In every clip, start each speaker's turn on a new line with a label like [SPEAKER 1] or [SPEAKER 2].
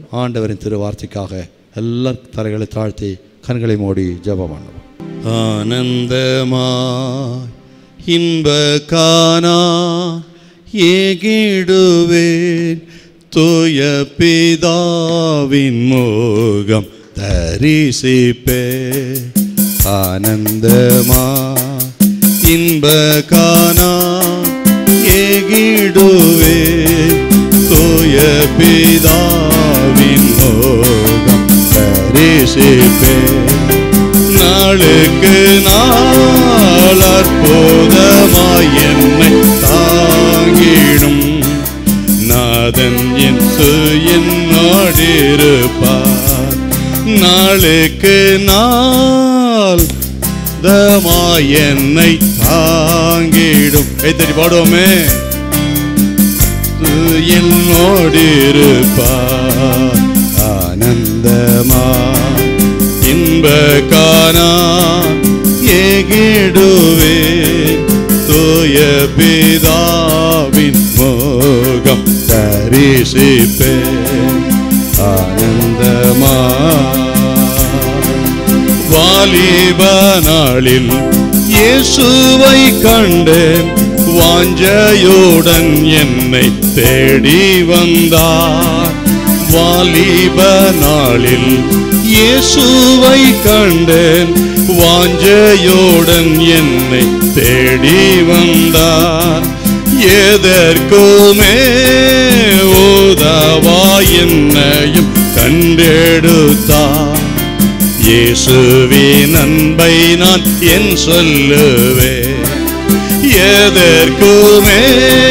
[SPEAKER 1] ஆண்டவரின் திருவார்த்தைக்காக எல்லா தலைகளை தாழ்த்தி கண்களை மூடி ஜெபம் பண்ணுவோம் ஆனந்தமாய் இன்ப காணா ஏகிடுவேன் தூய பிதாவின் மோகம் தரிசிப்பே ஆனந்தமா இன்ப காணா ஏகிடுவேன் தூய பிதாவின் மோகம் தரிசிப்பேன் நாளுக்கு நாள் அற்புதமாய் என்னை தாங்கிடும் நாதன் என்று என்னோடிருப்பார் நாளுக்கு நாள் தமாய் என்னை தாங்கிடும் கைத்தறி பாடுவோமே என்னோடிருப்பார் ஆனந்தமா இன்ப காணா ஏகிடுவே தூய பிதாவின் மோகம் தரிசிப்பே ஆனந்தமா வாலிப நாளில் இயேசுவை கண்டேன் வாஞ்சையுடன் என்னை தேடி வந்தார் வாலிப நாளில் இயேசுவை கண்டேன் வாஞ்சையுடன் என்னை தேடி வந்தார் எதற்குமே உதவா என்னையும் கண்டெடுத்தார் இயேசுவின் அன்பை நான் என் சொல்லுவேன் எதற்குமே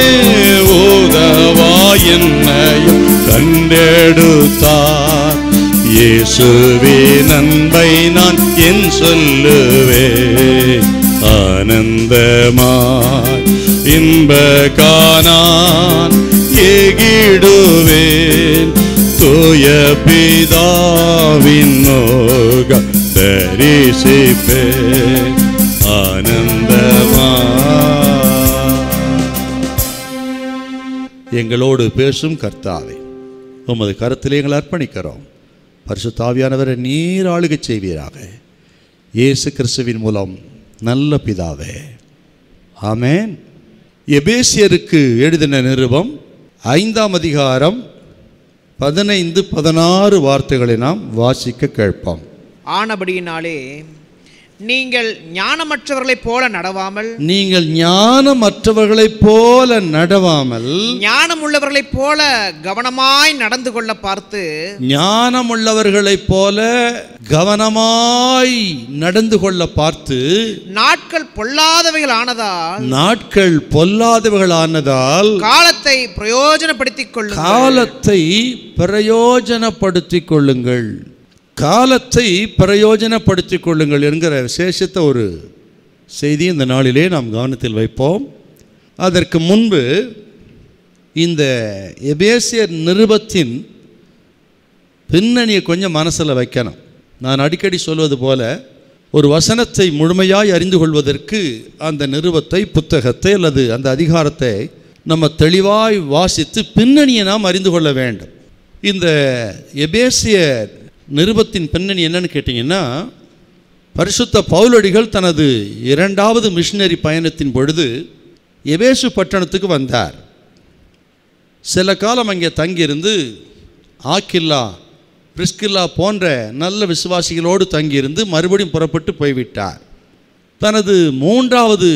[SPEAKER 1] உதவா என்னையும் கண்டெடுத்தார் இயேசுவின் அன்பை நான் என் சொல்லுவேன் ஆனந்தமாய் இன்ப காணான் ஏகிடுவேன் தூய பிதாவின் மோக தரிசிப்பேன் ஆனந்தமா எங்களோடு பேசும் கர்த்தாவே உமது கருத்திலே எங்களை அர்ப்பணிக்கிறோம் பரிசுத்தாவியானவரை நீர் ஆளுகை செய்வீராக இயேசு கிறிஸ்துவின் மூலம் நல்ல பிதாவே ஆமென் எபேசியருக்கு எழுதின நிருபம் ஐந்தாம் அதிகாரம் பதினைந்து பதினாறு வார்த்தைகளை நாம் வாசிக்க கேட்போம்
[SPEAKER 2] ஆனபடியினாலே நீங்கள் ஞானமற்றவர்களைப் போல நடவாமல்
[SPEAKER 1] நீங்கள் ஞானமற்றவர்களைப் போல நடவாமல்
[SPEAKER 2] ஞானம் உள்ளவர்களைப் போல கவனமாய் நடந்து கொள்ள பார்த்து
[SPEAKER 1] ஞானமுள்ளவர்களைப் போல கவனமாய் நடந்து கொள்ள பார்த்து
[SPEAKER 2] நாட்கள் பொல்லாதவைகள் ஆனதால்
[SPEAKER 1] நாட்கள் பொல்லாதவர்களானதால்
[SPEAKER 2] காலத்தை பிரயோஜனப்படுத்திக் கொள்ளுங்கள்
[SPEAKER 1] காலத்தை பிரயோஜனப்படுத்திக் கொள்ளுங்கள் காலத்தை பிரயோஜனப்படுத்திக் கொள்ளுங்கள் என்கிற விசேஷத்த ஒரு செய்தி இந்த நாளிலே நாம் கவனத்தில் வைப்போம் அதற்கு முன்பு இந்த எபேசியர் நிருபத்தின் பின்னணியை கொஞ்சம் மனசில் வைக்கணும் நான் அடிக்கடி சொல்வது போல ஒரு வசனத்தை முழுமையாய் அறிந்து கொள்வதற்கு அந்த நிருபத்தை புத்தகத்தை அல்லது அந்த அதிகாரத்தை நம்ம தெளிவாய் வாசித்து பின்னணியை நாம் அறிந்து கொள்ள வேண்டும் இந்த எபேசிய நிருபத்தின் பின்னணி என்னன்னு கேட்டிங்கன்னா பரிசுத்த பவுலடிகள் தனது இரண்டாவது மிஷினரி பயணத்தின் பொழுது எபேசு பட்டணத்துக்கு வந்தார் சில காலம் அங்கே தங்கியிருந்து ஆக்கில்லா பிரிஸ்கில்லா போன்ற நல்ல விசுவாசிகளோடு தங்கியிருந்து மறுபடியும் புறப்பட்டு போய்விட்டார் தனது மூன்றாவது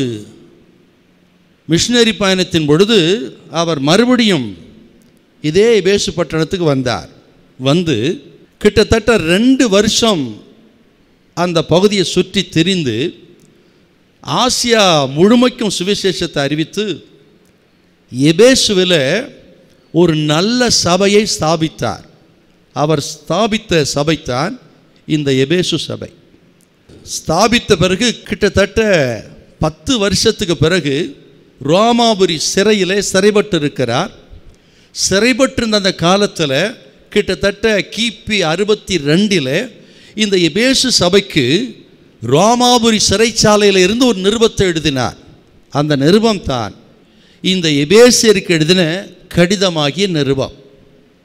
[SPEAKER 1] மிஷினரி பயணத்தின் பொழுது அவர் மறுபடியும் இதே எபேசு பட்டணத்துக்கு வந்தார் வந்து கிட்டத்தட்ட ரெண்டு வருஷம் அந்த பகுதியை சுற்றி திரிந்து ஆசியா முழுமைக்கும் சுவிசேஷத்தை அறிவித்து எபேசுவில் ஒரு நல்ல சபையை ஸ்தாபித்தார் அவர் ஸ்தாபித்த சபைத்தான் இந்த எபேசு சபை ஸ்தாபித்த பிறகு கிட்டத்தட்ட பத்து வருஷத்துக்கு பிறகு ரோமாபுரி சிறையிலே சிறைப்பட்டு இருக்கிறார் சிறைப்பட்டிருந்த அந்த காலத்தில் கிட்டத்தட்ட கிபி அறுபத்தி ரெண்டில் இந்த எபேசு சபைக்கு ரோமாபுரி சிறைச்சாலையில் இருந்து ஒரு நிருபத்தை எழுதினார் அந்த நிருபம் தான் இந்த எபேசியருக்கு எழுதின கடிதமாகிய நிருபம்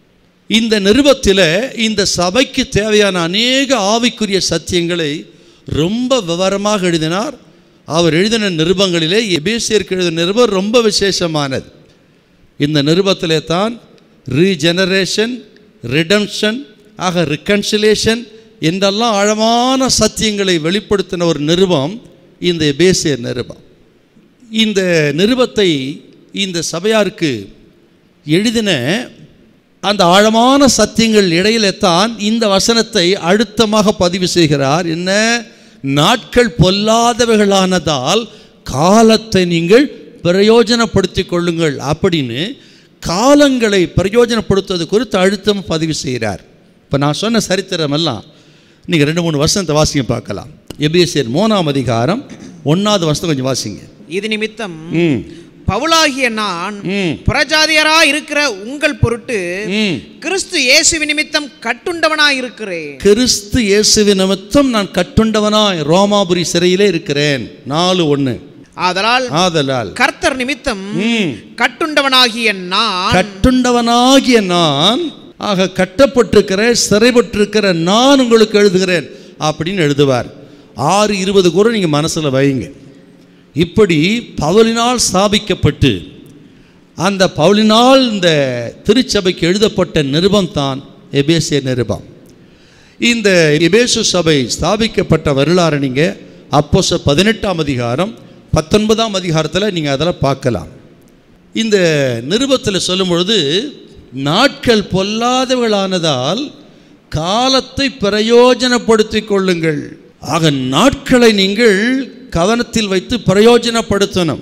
[SPEAKER 1] இந்த நிருபத்தில் இந்த சபைக்கு தேவையான அநேக ஆவிக்குரிய சத்தியங்களை ரொம்ப விவரமாக எழுதினார் அவர் எழுதின நிருபங்களிலே எபேசியருக்கு எழுதின நிருபம் ரொம்ப விசேஷமானது இந்த நிருபத்திலே தான் ரீஜெனரேஷன் ரிடம்ஷன் ஆக ரிகன்சிலேஷன் என்றெல்லாம் ஆழமான சத்தியங்களை வெளிப்படுத்தின ஒரு நிருபம் இந்த எபேசியர் நிருபம் இந்த நிருபத்தை இந்த சபையாருக்கு எழுதின அந்த ஆழமான சத்தியங்கள் இடையிலே தான் இந்த வசனத்தை அழுத்தமாக பதிவு செய்கிறார் என்ன நாட்கள் பொல்லாதவைகளானதால் காலத்தை நீங்கள் பிரயோஜனப்படுத்திக் கொள்ளுங்கள் அப்படின்னு காலங்களை பிரயோஜனப்படுத்துவது குறித்து அழுத்தம் பதிவு செய்கிறார் இப்போ நான் சொன்ன சரித்திரமெல்லாம் நீங்கள் ரெண்டு மூணு வசனத்தை வாசிங்க பார்க்கலாம் எபிஎஸ்ஆர் மூணாம் அதிகாரம் ஒன்றாவது வசனம் கொஞ்சம் வாசிங்க
[SPEAKER 2] இது நிமித்தம்
[SPEAKER 1] ம்
[SPEAKER 2] பவுலாகிய நான்
[SPEAKER 1] ம்
[SPEAKER 2] புறஜாதியரா இருக்கிற உங்கள் பொருட்டு
[SPEAKER 1] ம்
[SPEAKER 2] கிறிஸ்து இயேசு நிமித்தம் கட்டுண்டவனா இருக்கிறேன்
[SPEAKER 1] கிறிஸ்து இயேசுவி நிமித்தம் நான் கட்டுண்டவனாய் ரோமாபுரி சிறையிலே இருக்கிறேன் நாலு ஒன்று
[SPEAKER 2] ஆதலால்
[SPEAKER 1] ஆதலால்
[SPEAKER 2] கர்த்தர் நிமித்தம்
[SPEAKER 1] ம்
[SPEAKER 2] கட்டுண்டவனாகிய நான்
[SPEAKER 1] கட்டுண்டவனாகிய நான் ஆக கட்டப்பட்டிருக்கிற சிறைப்பட்டிருக்கிற நான் உங்களுக்கு எழுதுகிறேன் அப்படின்னு எழுதுவார் ஆறு இருபது கூட நீங்கள் மனசில் வைங்க இப்படி பவுலினால் ஸ்தாபிக்கப்பட்டு அந்த பவுலினால் இந்த திருச்சபைக்கு எழுதப்பட்ட நிருபம் தான் எபேசிய நிருபம் இந்த எபேசு சபை ஸ்தாபிக்கப்பட்ட வரலாறு நீங்கள் அப்போஸ் பதினெட்டாம் அதிகாரம் பத்தொன்பதாம் அதிகாரத்தில் நீங்கள் அதெல்லாம் பார்க்கலாம் இந்த நிருபத்தில் சொல்லும் பொழுது நாட்கள் பொல்லாதவர்களானதால் காலத்தை பிரயோஜனப்படுத்திக் கொள்ளுங்கள் ஆக நாட்களை நீங்கள் கவனத்தில் வைத்து பிரயோஜனப்படுத்தணும்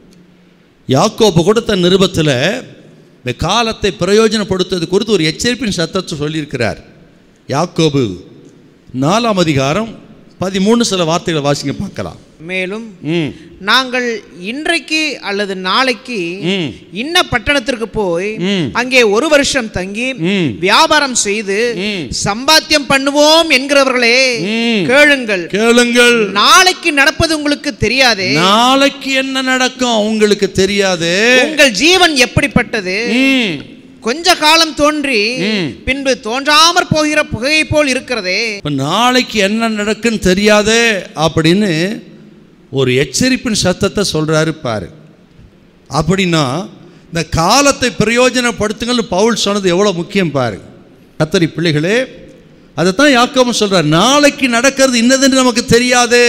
[SPEAKER 1] யாக்கோபு கொடுத்த நிருபத்தில் இந்த காலத்தை பிரயோஜனப்படுத்துவது குறித்து ஒரு எச்சரிப்பின் சத்தத்தை சொல்லியிருக்கிறார் யாக்கோபு நாலாம் அதிகாரம் பதிமூணு சில வார்த்தைகளை வாசிங்க பார்க்கலாம்
[SPEAKER 2] மேலும்
[SPEAKER 1] ம்
[SPEAKER 2] நாங்கள் இன்றைக்கு அல்லது நாளைக்கு
[SPEAKER 1] ம்
[SPEAKER 2] இன்ன பட்டணத்திற்கு போய்
[SPEAKER 1] ம்.
[SPEAKER 2] அங்கே ஒரு வருஷம் தங்கி
[SPEAKER 1] ம்
[SPEAKER 2] வியாபாரம் செய்து
[SPEAKER 1] ம்.
[SPEAKER 2] சம்பாத்தியம் பண்ணுவோம் என்கிறவர்களே
[SPEAKER 1] ம்.
[SPEAKER 2] கேளுங்கள்
[SPEAKER 1] கேளுங்கள்
[SPEAKER 2] நாளைக்கு நடப்பது உங்களுக்கு தெரியாதே
[SPEAKER 1] நாளைக்கு என்ன நடக்கும் உங்களுக்கு தெரியாது
[SPEAKER 2] உங்கள் ஜீவன் எப்படிப்பட்டது
[SPEAKER 1] ம்,
[SPEAKER 2] கொஞ்ச காலம் தோன்றி
[SPEAKER 1] ம்.
[SPEAKER 2] பின்பு தோன்றாமற் போகிற புகையை போல் இருக்கிறதே
[SPEAKER 1] இப்ப நாளைக்கு என்ன நடக்குன்னு தெரியாதே அப்படின்னு ஒரு எச்சரிப்பின் சத்தத்தை சொல்றாரு பாரு அப்படின்னா இந்த காலத்தை பிரயோஜனப்படுத்துங்கள்னு பவுல் சொன்னது எவ்வளோ முக்கியம் பாரு கத்தரி பிள்ளைகளே அதைத்தான் யாக்கோபு சொல்றார் நாளைக்கு நடக்கிறது இன்னதென்று நமக்கு தெரியாதே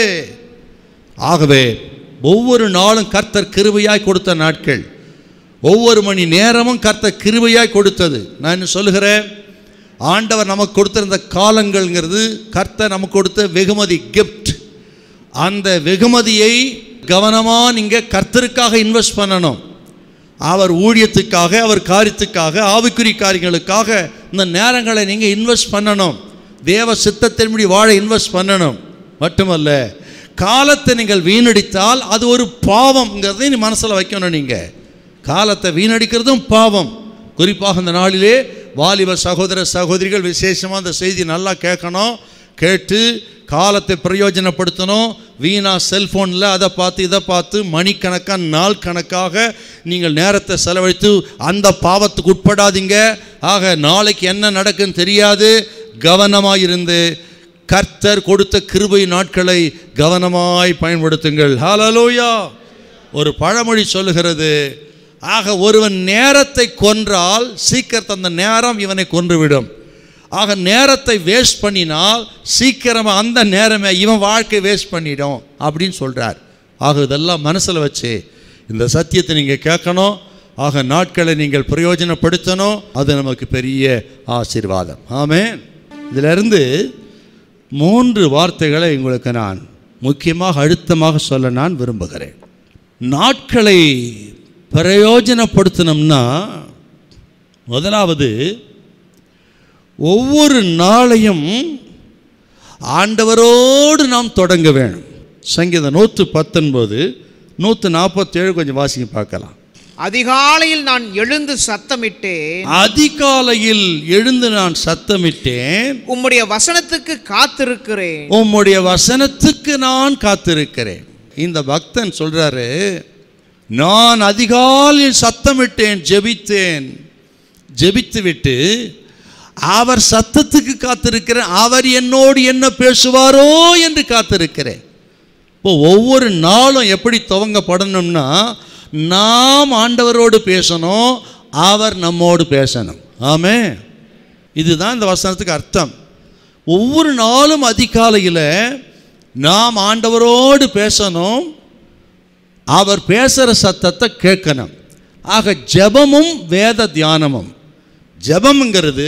[SPEAKER 1] ஆகவே ஒவ்வொரு நாளும் கர்த்தர் கிருபையாய் கொடுத்த நாட்கள் ஒவ்வொரு மணி நேரமும் கர்த்தர் கிருபையாய் கொடுத்தது நான் என்ன சொல்லுகிறேன் ஆண்டவர் நமக்கு கொடுத்திருந்த காலங்கள்ங்கிறது கர்த்தர் நமக்கு கொடுத்த வெகுமதி கிஃப்ட் அந்த வெகுமதியை கவனமாக நீங்கள் கர்த்தருக்காக இன்வெஸ்ட் பண்ணணும் அவர் ஊழியத்துக்காக அவர் காரியத்துக்காக ஆவிக்குறி காரியங்களுக்காக இந்த நேரங்களை நீங்கள் இன்வெஸ்ட் பண்ணணும் தேவ சித்தத்தின்படி வாழ இன்வெஸ்ட் பண்ணணும் மட்டுமல்ல காலத்தை நீங்கள் வீணடித்தால் அது ஒரு பாவம்ங்கிறதை நீ மனசில் வைக்கணும் நீங்கள் காலத்தை வீணடிக்கிறதும் பாவம் குறிப்பாக இந்த நாளிலே வாலிப சகோதர சகோதரிகள் விசேஷமாக அந்த செய்தி நல்லா கேட்கணும் கேட்டு காலத்தை பிரயோஜனப்படுத்தணும் வீணா செல்ஃபோனில் அதை பார்த்து இதை பார்த்து மணிக்கணக்காக நாள் கணக்காக நீங்கள் நேரத்தை செலவழித்து அந்த பாவத்துக்கு உட்படாதீங்க ஆக நாளைக்கு என்ன நடக்குன்னு தெரியாது கவனமாக இருந்து கர்த்தர் கொடுத்த கிருபை நாட்களை கவனமாய் பயன்படுத்துங்கள் ஹalleluya ஒரு பழமொழி சொல்லுகிறது ஆக ஒருவன் நேரத்தை கொன்றால் சீக்கிரத்தை அந்த நேரம் இவனை கொன்றுவிடும் ஆக நேரத்தை வேஸ்ட் பண்ணினால் சீக்கிரமாக அந்த நேரமே இவன் வாழ்க்கை வேஸ்ட் பண்ணிடும் அப்படின்னு சொல்கிறார் ஆக இதெல்லாம் மனசில் வச்சு இந்த சத்தியத்தை நீங்கள் கேட்கணும் ஆக நாட்களை நீங்கள் பிரயோஜனப்படுத்தணும் அது நமக்கு பெரிய ஆசீர்வாதம் ஆமென் இதிலிருந்து மூன்று வார்த்தைகளை உங்களுக்கு நான் முக்கியமாக அழுத்தமாக சொல்ல நான் விரும்புகிறேன் நாட்களை பிரயோஜனப்படுத்தணும்னா முதலாவது ஒவ்வொரு நாளையும் ஆண்டவரோடு நாம் தொடங்க வேணும் சங்கீதம் நூற்று பத்தொன்பது நூற்று நாற்பத்தேழு கொஞ்சம் வாசிங்க பார்க்கலாம்
[SPEAKER 2] அதிகாலையில் நான் எழுந்து சத்தமிட்டேன்
[SPEAKER 1] அதிகாலையில் எழுந்து நான் சத்தமிட்டேன்
[SPEAKER 2] உம்முடைய வசனத்துக்கு காத்திருக்கிறேன்
[SPEAKER 1] உம்முடைய வசனத்துக்கு நான் காத்திருக்கிறேன் இந்த பக்தன் சொல்றாரு நான் அதிகாலையில் சத்தமிட்டேன் ஜெபித்தேன் ஜெபித்து விட்டு அவர் சத்தத்துக்கு காத்திருக்கிறேன் அவர் என்னோடு என்ன பேசுவாரோ என்று காத்திருக்கிறேன் இப்போ ஒவ்வொரு நாளும் எப்படி துவங்கப்படணும்னா நாம் ஆண்டவரோடு பேசணும் அவர் நம்மோடு பேசணும் ஆமே இதுதான் இந்த வசனத்துக்கு அர்த்தம் ஒவ்வொரு நாளும் அதிகாலையில் நாம் ஆண்டவரோடு பேசணும் அவர் பேசுகிற சத்தத்தை கேட்கணும் ஆக ஜெபமும் வேத தியானமும் ஜெபம்ங்கிறது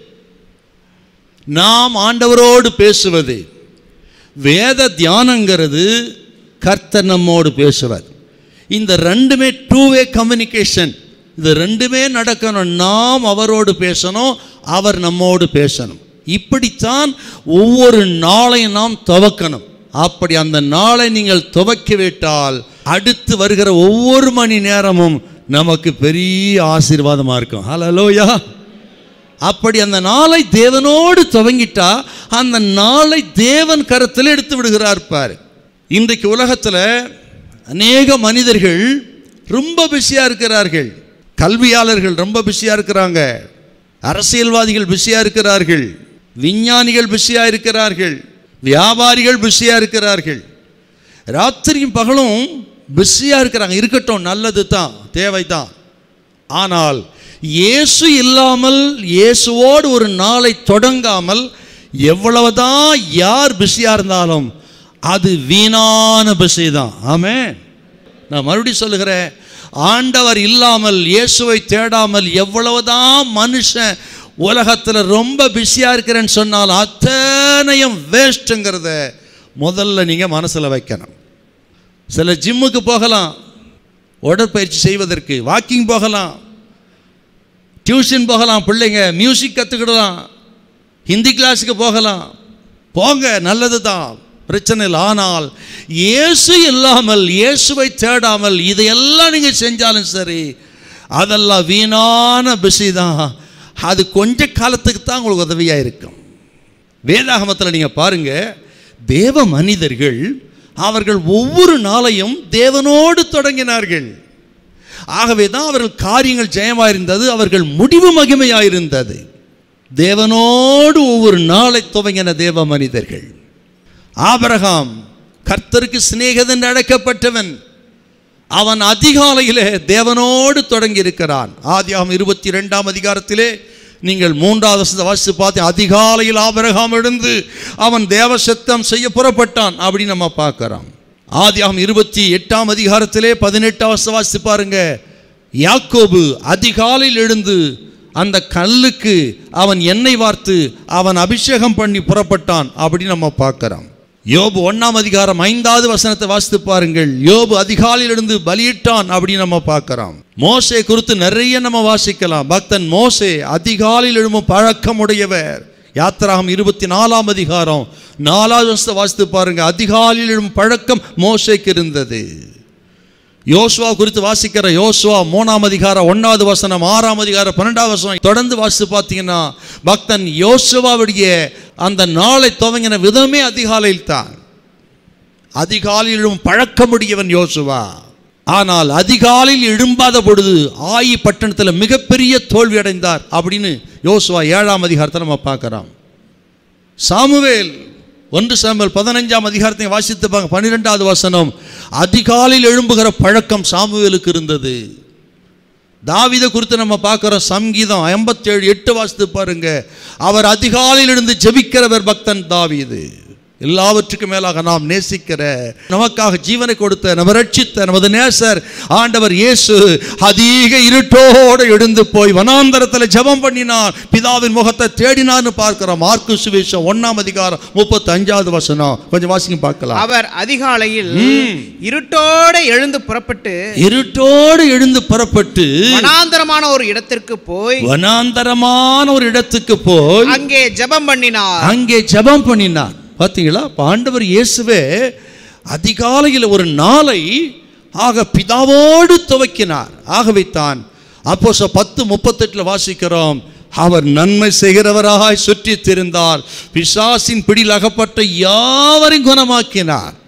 [SPEAKER 1] நாம் ஆண்டவரோடு பேசுவது வேத தியானங்கிறது கர்த்தர் நம்மோடு பேசுவார் இந்த ரெண்டுமே டூ வே கம்யூனிகேஷன் இது ரெண்டுமே நடக்கணும் நாம் அவரோடு பேசணும் அவர் நம்மோடு பேசணும் இப்படித்தான் ஒவ்வொரு நாளையும் நாம் துவக்கணும் அப்படி அந்த நாளை நீங்கள் துவக்கி விட்டால் அடுத்து வருகிற ஒவ்வொரு மணி நேரமும் நமக்கு பெரிய ஆசீர்வாதமாக இருக்கும் ஹலலோயா அப்படி அந்த நாளை தேவனோடு துவங்கிட்டா அந்த நாளை தேவன் கரத்தில் எடுத்து விடுகிறார் பாரு இன்றைக்கு உலகத்தில் அநேக மனிதர்கள் ரொம்ப பிஸியாக இருக்கிறார்கள் கல்வியாளர்கள் ரொம்ப பிஸியாக இருக்கிறாங்க அரசியல்வாதிகள் பிஸியாக இருக்கிறார்கள் விஞ்ஞானிகள் பிஸியாக இருக்கிறார்கள் வியாபாரிகள் பிஸியாக இருக்கிறார்கள் ராத்திரியும் பகலும் பிஸியாக இருக்கிறாங்க இருக்கட்டும் நல்லது தான் தேவை தான் ஆனால் இயேசு இல்லாமல் இயேசுவோடு ஒரு நாளை தொடங்காமல் எவ்வளவுதான் யார் பிஸியாக இருந்தாலும் அது வீணான பிஸி தான் ஆமே நான் மறுபடியும் சொல்லுகிறேன் ஆண்டவர் இல்லாமல் இயேசுவை தேடாமல் எவ்வளவுதான் மனுஷன் உலகத்தில் ரொம்ப பிஸியாக இருக்கிறேன்னு சொன்னால் அத்தனையும் வேஸ்ட்டுங்கிறத முதல்ல நீங்கள் மனசில் வைக்கணும் சில ஜிம்முக்கு போகலாம் உடற்பயிற்சி செய்வதற்கு வாக்கிங் போகலாம் டியூஷன் போகலாம் பிள்ளைங்க மியூசிக் கற்றுக்கிடலாம் ஹிந்தி கிளாஸுக்கு போகலாம் போங்க நல்லது தான் பிரச்சனை இல்லை ஆனால் இயேசு இல்லாமல் இயேசுவை தேடாமல் இதையெல்லாம் நீங்கள் செஞ்சாலும் சரி அதெல்லாம் வீணான பிஸி தான் அது கொஞ்ச காலத்துக்கு தான் உங்களுக்கு உதவியாக இருக்கும் வேதாகமத்தில் நீங்கள் பாருங்க தேவ மனிதர்கள் அவர்கள் ஒவ்வொரு நாளையும் தேவனோடு தொடங்கினார்கள் ஆகவே தான் அவர்கள் காரியங்கள் ஜெயமாக இருந்தது அவர்கள் முடிவு மகிமையாக இருந்தது தேவனோடு ஒவ்வொரு நாளை துவங்கின தேவ மனிதர்கள் ஆபரகாம் கர்த்தருக்கு சிநேகிதன் அழைக்கப்பட்டவன் அவன் அதிகாலையிலே தேவனோடு தொடங்கி இருக்கிறான் ஆதியாகம் இருபத்தி ரெண்டாம் அதிகாரத்திலே நீங்கள் மூன்றாவது வசனத்தை வாசித்து பார்த்து அதிகாலையில் ஆபரகாம் எழுந்து அவன் தேவ சத்தம் செய்ய புறப்பட்டான் அப்படின்னு நம்ம பார்க்கிறோம் ஆதியாகம் இருபத்தி எட்டாம் அதிகாரத்திலே பதினெட்டாம் வசனம் வாசித்து பாருங்க யாக்கோபு அதிகாலையில் எழுந்து அந்த கல்லுக்கு அவன் எண்ணெய் வார்த்து அவன் அபிஷேகம் பண்ணி புறப்பட்டான் அப்படின்னு நம்ம பார்க்கிறோம் யோபு ஒண்ணாம் அதிகாரம் ஐந்தாவது வசனத்தை வாசித்து பாருங்கள் யோபு அதிகாலையில் இருந்து பலியிட்டான் அப்படின்னு நம்ம பார்க்கிறோம் மோசே குறித்து நிறைய நம்ம வாசிக்கலாம் பக்தன் மோசே அதிகாலையில் எழும்பும் பழக்கம் உடையவர் யாத்திராகம் இருபத்தி நாலாம் அதிகாரம் நாலாவது வசனத்தை வாசித்து பாருங்க அதிகாலையில் எழும்பும் பழக்கம் மோசேக்கு இருந்தது யோசுவா குறித்து வாசிக்கிற யோசுவா மூணாம் அதிகாரம் ஒன்றாவது வசனம் ஆறாம் அதிகாரம் பன்னெண்டாவது வசனம் தொடர்ந்து வாசித்து பார்த்தீங்கன்னா பக்தன் யோசுவாவுடைய அந்த நாளை துவங்கின விதமே அதிகாலையில் தான் அதிகாலையிலும் பழக்கமுடையவன் யோசுவா ஆனால் அதிகாலையில் எழும்பாத பொழுது ஆயி பட்டணத்தில் மிகப்பெரிய தோல்வி அடைந்தார் அப்படின்னு யோசுவா ஏழாம் அதிகாரத்தை நம்ம பார்க்குறோம் சாமுவேல் ஒன்று சாமுவேல் பதினஞ்சாம் அதிகாரத்தை வாசித்து பாருங்க பன்னிரெண்டாவது வசனம் அதிகாலையில் எழும்புகிற பழக்கம் சாமுவேலுக்கு இருந்தது தாவீதை குறித்து நம்ம பார்க்குறோம் சங்கீதம் ஐம்பத்தேழு எட்டு வாசித்து பாருங்க அவர் அதிகாலையில் இருந்து ஜெபிக்கிறவர் பக்தன் தாவீது எல்லாவற்றுக்கும் மேலாக நாம் நேசிக்கிற நமக்காக ஜீவனை கொடுத்த நம்ம ரட்சித்த நமது நேசர் ஆண்டவர் இயேசு அதிக இருட்டோடு எழுந்து போய் வனாந்தரத்தில் ஜெபம் பண்ணினார் பிதாவின் முகத்தை தேடினார்னு பார்க்கிறோம் மார்க்கு சுவிசேஷம் ஒண்ணாம் அதிகாரம் முப்பத்தி அஞ்சாவது வசனம் கொஞ்சம் வாசிங்க பார்க்கலாம்
[SPEAKER 2] அவர் அதிகாலையில் இருட்டோட எழுந்து புறப்பட்டு
[SPEAKER 1] இருட்டோடு எழுந்து புறப்பட்டு
[SPEAKER 2] வனாந்தரமான ஒரு இடத்திற்கு போய்
[SPEAKER 1] வனாந்தரமான ஒரு இடத்துக்கு போய்
[SPEAKER 2] அங்கே ஜெபம் பண்ணினார்
[SPEAKER 1] அங்கே ஜெபம் பண்ணினார் பார்த்தீங்களா அப்ப ஆண்டவர் இயேசுவே அதிகாலையில் ஒரு நாளை ஆக பிதாவோடு துவக்கினார் ஆகவே தான் அப்போ பத்து முப்பத்தெட்டில் வாசிக்கிறோம் அவர் நன்மை செய்கிறவராய் சுற்றித் திரிந்தார் பிசாசின் பிடியில் அகப்பட்ட யாவரையும் குணமாக்கினார்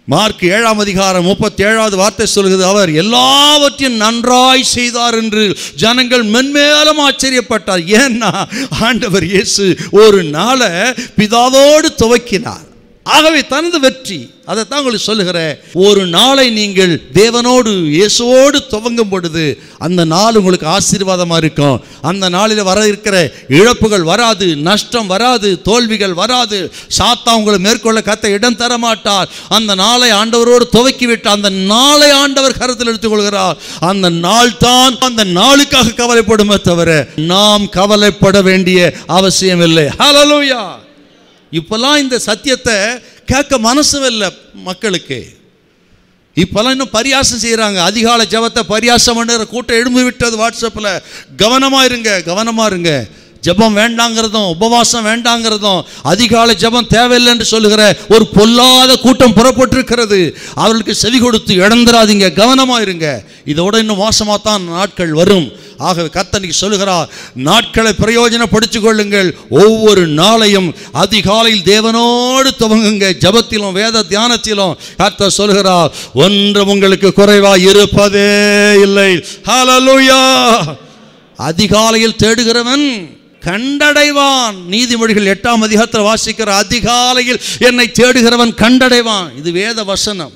[SPEAKER 1] மார்க் ஏழாம் அதிகாரம் முப்பத்தி ஏழாவது வார்த்தை சொல்கிறது அவர் எல்லாவற்றையும் நன்றாய் செய்தார் என்று ஜனங்கள் மென்மேலும் ஆச்சரியப்பட்டார் ஏன்னா ஆண்டவர் இயேசு ஒரு நாளை பிதாவோடு துவக்கினார் ஆகவே தனது வெற்றி அதைத்தான் உங்களுக்கு சொல்லுகிறேன் ஒரு நாளை நீங்கள் தேவனோடு இயேசுவோடு துவங்கும் பொழுது அந்த நாள் உங்களுக்கு ஆசீர்வாதமாக இருக்கும் அந்த நாளில் வர இருக்கிற இழப்புகள் வராது நஷ்டம் வராது தோல்விகள் வராது சாத்தா உங்களை மேற்கொள்ள கத்த இடம் தர மாட்டார் அந்த நாளை ஆண்டவரோடு துவக்கி விட்டு அந்த நாளை ஆண்டவர் கருத்தில் எடுத்துக்கொள்கிறார் அந்த நாள் தான் அந்த நாளுக்காக கவலைப்படுமே தவிர நாம் கவலைப்பட வேண்டிய அவசியம் இல்லை ஹalleluya இப்போல்லாம் இந்த சத்தியத்தை கேட்க மனசும் இல்லை மக்களுக்கு இப்போல்லாம் இன்னும் பரியாசம் செய்கிறாங்க அதிகாலை ஜெபத்தை பரியாசம் பண்ணுற கூட்டம் எழும்பி விட்டது வாட்ஸ்அப்பில் கவனமாக இருங்க கவனமாக இருங்க ஜெபம் வேண்டாங்கிறதும் உபவாசம் வேண்டாங்கிறதும் அதிகாலை ஜெபம் தேவையில்லைன்னு சொல்லுகிற ஒரு பொல்லாத கூட்டம் புறப்பட்டிருக்கிறது அவர்களுக்கு செவி கொடுத்து இழந்துராதீங்க கவனமாக இருங்க இதோட இன்னும் மோசமாக தான் நாட்கள் வரும் ஆகவே கத்தனிக்கு சொல்லுகிறார் நாட்களை பிரயோஜனப்படுத்திக் கொள்ளுங்கள் ஒவ்வொரு நாளையும் அதிகாலையில் தேவனோடு துவங்குங்க ஜபத்திலும் வேத தியானத்திலும் கர்த்தர் சொல்லுகிறார் ஒன்று உங்களுக்கு குறைவா இருப்பதே இல்லை ஹalleluya அதிகாலையில் தேடுகிறவன் கண்டடைவான் நீதிமொழிகள் எட்டாம் அதிகாரத்தில் வாசிக்கிற அதிகாலையில் என்னை தேடுகிறவன் கண்டடைவான் இது வேத வசனம்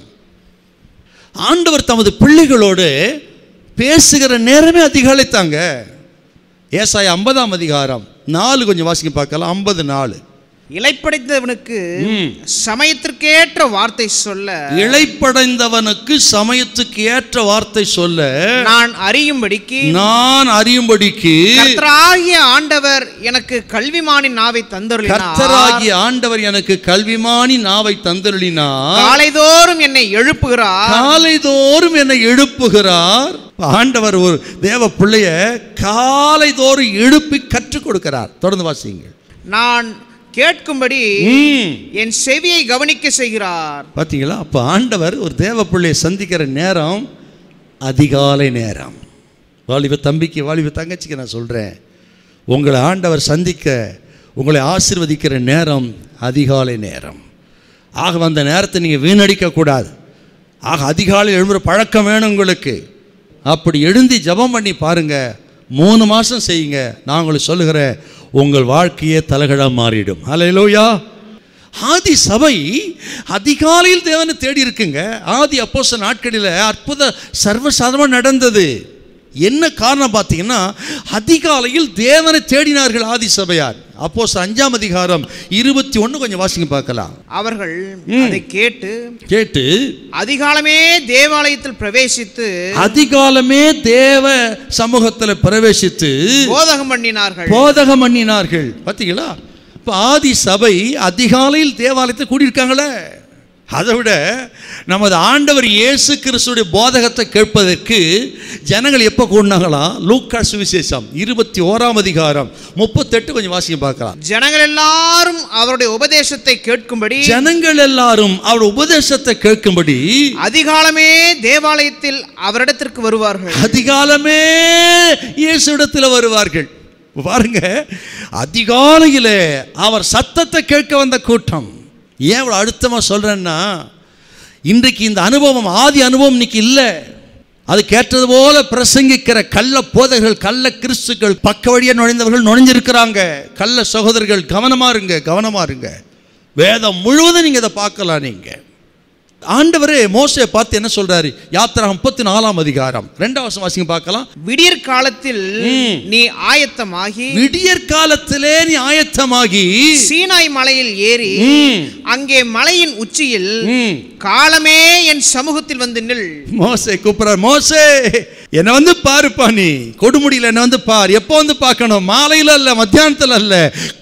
[SPEAKER 1] ஆண்டவர் தமது பிள்ளைகளோடு பேசுகிற நேரமே அதிகாலை தாங்க ஏசாய ஐம்பதாம் அதிகாரம் நாலு கொஞ்சம் வாசிக்க பார்க்கலாம் ஐம்பது நாலு
[SPEAKER 2] இலைப்படைத்தவனுக்கு
[SPEAKER 1] ம்.
[SPEAKER 2] சமயத்திற்கேற்ற வார்த்தை சொல்ல
[SPEAKER 1] இழைப்படைந்தவனுக்கு சமயத்துக்கு ஏற்ற வார்த்தை சொல்ல
[SPEAKER 2] நான் அறியும்படிக்கு
[SPEAKER 1] நான் அறியும்படிக்கு
[SPEAKER 2] கர்த்தராகிய ஆண்டவர் எனக்கு கல்விமானின் நாவை தந்தருளினார்
[SPEAKER 1] கர்த்தராகிய ஆண்டவர் எனக்கு கல்விமானி நாவை தந்தருளினார்
[SPEAKER 2] காலைதோறும் என்னை எழுப்புகிறார்
[SPEAKER 1] காலைதோறும் என்னை எழுப்புகிறார் ஆண்டவர் ஒரு தேவ பிள்ளைய காலைதோறும் எழுப்பி கற்றுக் கொடுக்கிறார் தொடர்ந்து வாசிங்க
[SPEAKER 2] நான் கேட்கும்படி
[SPEAKER 1] ம்.
[SPEAKER 2] என் செவியை கவனிக்க செய்கிறார்
[SPEAKER 1] பார்த்தீங்களா அப்போ ஆண்டவர் ஒரு தேவ பிள்ளையை சந்திக்கிற நேரம் அதிகாலை நேரம் வாலிப தம்பிக்கு வாலிப தங்கச்சிக்கு நான் சொல்கிறேன் உங்களை ஆண்டவர் சந்திக்க உங்களை ஆசீர்வதிக்கிற நேரம் அதிகாலை நேரம் ஆக அந்த நேரத்தை நீங்கள் வீணடிக்கக்கூடாது ஆக அதிகாலை எழும்புற பழக்கம் வேணும் உங்களுக்கு அப்படி எழுந்தி ஜெபம் பண்ணி பாருங்க மூணு மாதம் செய்யுங்க நான் உங்களுக்கு சொல்லுகிறேன் உங்கள் வாழ்க்கையே தலகழம் மாறிடும் ஹalleluya ஆதி சபை அதிகாலையில் தேவனை தேடி இருக்குங்க ஆதி அப்போஸ்தல நாட்களில் அற்புத சர்வசாதாரணமாக நடந்தது என்ன காரணம் பார்த்தீங்கன்னா அதிகாலையில் தேவனை தேடினார்கள் ஆதி சபையார் அப்போஸ் அஞ்சாம் அதிகாரம் இருபத்தி ஒன்று கொஞ்சம் வாசிங்க பார்க்கலாம்
[SPEAKER 2] அவர்கள் அதை கேட்டு
[SPEAKER 1] கேட்டு
[SPEAKER 2] அதிகாலமே தேவாலயத்தில் பிரவேசித்து
[SPEAKER 1] அதிகாலமே தேவ சமூகத்தில் பிரவேசித்து
[SPEAKER 2] போதகம் பண்ணினார்கள்
[SPEAKER 1] போதகம் பண்ணினார்கள் பார்த்தீங்களா இப்போ ஆதி சபை அதிகாலையில் தேவாலயத்தை கூடியிருக்காங்களே அதை விட நமது ஆண்டவர் இயேசு கிறிஸ்துடைய போதகத்தை கேட்பதற்கு ஜனங்கள் எப்போ கூடினாங்களா லூக்கா சுவிசேஷம் இருபத்தி ஓராம் அதிகாரம் முப்பத்தெட்டு கொஞ்சம் வாசிக்க பார்க்கலாம்
[SPEAKER 2] ஜனங்கள் எல்லாரும் அவருடைய உபதேசத்தை கேட்கும்படி
[SPEAKER 1] ஜனங்கள் எல்லாரும் அவர் உபதேசத்தை கேட்கும்படி
[SPEAKER 2] அதிகாலமே தேவாலயத்தில் அவரிடத்திற்கு வருவார்கள்
[SPEAKER 1] அதிகாலமே இயேசுவிடத்தில் வருவார்கள் பாருங்க அதிகாலையிலே அவர் சத்தத்தை கேட்க வந்த கூட்டம் ஏன் இவ்வளோ அழுத்தமாக சொல்கிறேன்னா இன்றைக்கு இந்த அனுபவம் ஆதி அனுபவம் இன்னைக்கு இல்லை அது கேட்டது போல பிரசங்கிக்கிற கள்ள போதைகள் கள்ள கிறிஸ்துக்கள் பக்க வழியாக நுழைந்தவர்கள் நுழைஞ்சிருக்கிறாங்க கள்ள சகோதரர்கள் கவனமாக இருங்க கவனமாக இருங்க வேதம் முழுவதும் நீங்கள் இதை பார்க்கலாம் நீங்கள் ஆண்டவரே மோசையை பார்த்து என்ன சொல்றாரு யாத்திரா முப்பத்தி நாலாம் அதிகாரம் ரெண்டாம் வருஷம் வாசிங்க பார்க்கலாம்
[SPEAKER 2] விடியற் காலத்தில்
[SPEAKER 1] ம்.
[SPEAKER 2] நீ ஆயத்தமாகி
[SPEAKER 1] விடியற் காலத்திலே நீ ஆயத்தமாகி
[SPEAKER 2] சீனாய் மலையில் ஏறி
[SPEAKER 1] ம்,
[SPEAKER 2] அங்கே மலையின் உச்சியில்
[SPEAKER 1] ம்.
[SPEAKER 2] காலமே என் சமூகத்தில் வந்து நில்
[SPEAKER 1] மோசே கூப்பிடுறார் மோசே என்னை வந்து பாருப்பா நீ கொடுமுடியில் என்ன வந்து பார் எப்போ வந்து பார்க்கணும் மாலையில் அல்ல மத்தியானத்தில் அல்ல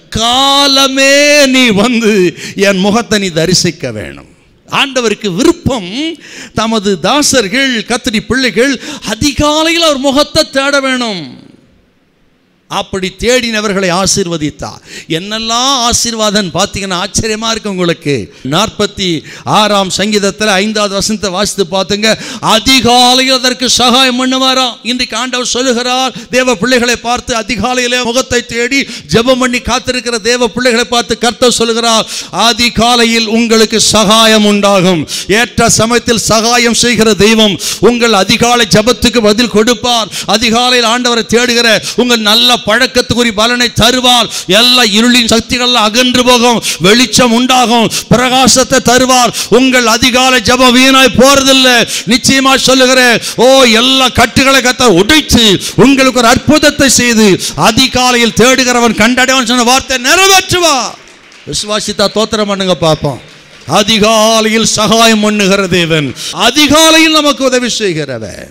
[SPEAKER 1] காலமே நீ வந்து என் முகத்தை நீ தரிசிக்க வேணும் ஆண்டவருக்கு விருப்பம் தமது தாசர்கள் கத்திரி பிள்ளைகள் அதிகாலையில் அவர் முகத்தை தேட வேணும் அப்படி தேடினவர்களை ஆசீர்வதித்தார் என்னெல்லாம் ஆசீர்வாதம் பார்த்தீங்கன்னா ஆச்சரியமா இருக்கு உங்களுக்கு நாற்பத்தி ஆறாம் சங்கீதத்தில் ஐந்தாவது வசனத்தை வாசித்து பார்த்துங்க அதிகாலையில் அதற்கு சகாயம் பண்ணுவாராம் இன்றைக்கு ஆண்டவர் சொல்லுகிறார் தேவ பிள்ளைகளை பார்த்து அதிகாலையிலே முகத்தை தேடி ஜெபம் பண்ணி காத்திருக்கிற தேவ பிள்ளைகளை பார்த்து கர்த்தர் சொல்லுகிறார் அதிகாலையில் உங்களுக்கு சகாயம் உண்டாகும் ஏற்ற சமயத்தில் சகாயம் செய்கிற தெய்வம் உங்கள் அதிகாலை ஜெபத்துக்கு பதில் கொடுப்பார் அதிகாலையில் ஆண்டவரை தேடுகிற உங்கள் நல்ல பழக்கத்துக்குரிய பலனை தருவார் எல்லா இருளின் சக்திகள் அகன்று போகும் வெளிச்சம் உண்டாகும் பிரகாசத்தை தருவார் உங்கள் அதிகாலை ஜெபம் வீணாய் போறதில்லை நிச்சயமா சொல்லுகிறேன் ஓ எல்லா கட்டுகளை கத்த உடைத்து உங்களுக்கு ஒரு அற்புதத்தை செய்து அதிகாலையில் தேடுகிறவன் கண்டடைவன் சொன்ன வார்த்தை நிறைவேற்றுவா விசுவாசித்தா தோத்திரம் பண்ணுங்க பார்ப்போம் அதிகாலையில் சகாயம் பண்ணுகிற தேவன் அதிகாலையில் நமக்கு உதவி செய்கிறவன்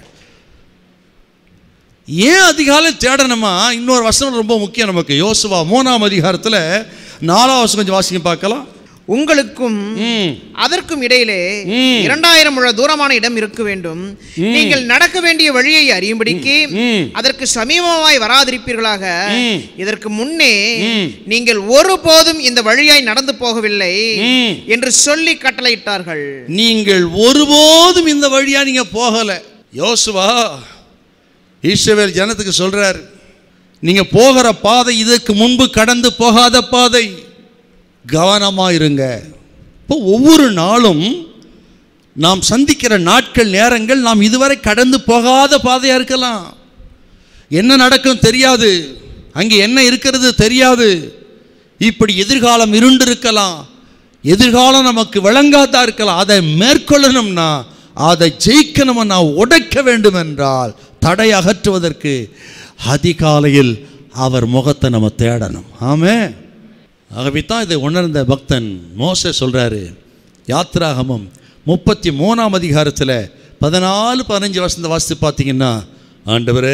[SPEAKER 1] ஏன் அதிகாலை தேடணுமா இன்னொரு வசனம் ரொம்ப முக்கியம் நமக்கு யோசுவா மூணாம் அதிகாரத்தில் நாலாம் வசனம் கொஞ்சம் வாசிங்க பார்க்கலாம்
[SPEAKER 2] உங்களுக்கும்
[SPEAKER 1] ம்
[SPEAKER 2] அதற்கும் இடையிலே
[SPEAKER 1] ம்.
[SPEAKER 2] இரண்டாயிரம் முழ தூரமான இடம் இருக்க வேண்டும் நீங்கள் நடக்க வேண்டிய வழியை அறியும்படிக்கு
[SPEAKER 1] ம்.
[SPEAKER 2] அதற்கு சமீபமாய் வராதிருப்பீர்களாக
[SPEAKER 1] ம்.
[SPEAKER 2] இதற்கு முன்னே
[SPEAKER 1] ம்.
[SPEAKER 2] நீங்கள் ஒருபோதும் இந்த வழியாய் நடந்து போகவில்லை
[SPEAKER 1] ம்.
[SPEAKER 2] என்று சொல்லி கட்டளையிட்டார்கள்
[SPEAKER 1] நீங்கள் ஒருபோதும் இந்த வழியா நீங்க போகல யோசுவா ஈஸ்வரர் ஜனத்துக்கு சொல்றார் நீங்க போகிற பாதை இதற்கு முன்பு கடந்து போகாத பாதை கவனமா இருங்க இப்போ ஒவ்வொரு நாளும் நாம் சந்திக்கிற நாட்கள் நேரங்கள் நாம் இதுவரை கடந்து போகாத பாதையா இருக்கலாம் என்ன நடக்கும் தெரியாது அங்கே என்ன இருக்கிறது தெரியாது இப்படி எதிர்காலம் இருண்டிருக்கலாம் எதிர்காலம் நமக்கு விளங்காதா இருக்கலாம் அதை மேற்கொள்ளணும்னா அதை ஜெயிக்கணும்னா உடைக்க வேண்டும் என்றால் தடை அகற்றுவதற்கு அதிகாலையில் அவர் முகத்தை நம்ம தேடணும் ஆமே ஆகவே தான் இதை உணர்ந்த பக்தன் மோச சொல்றாரு யாத்ராகமம் முப்பத்தி மூணாம் அதிகாரத்தில் பதினாலு பதினஞ்சு வருஷத்தை வாசித்து பார்த்தீங்கன்னா ஆண்டவரே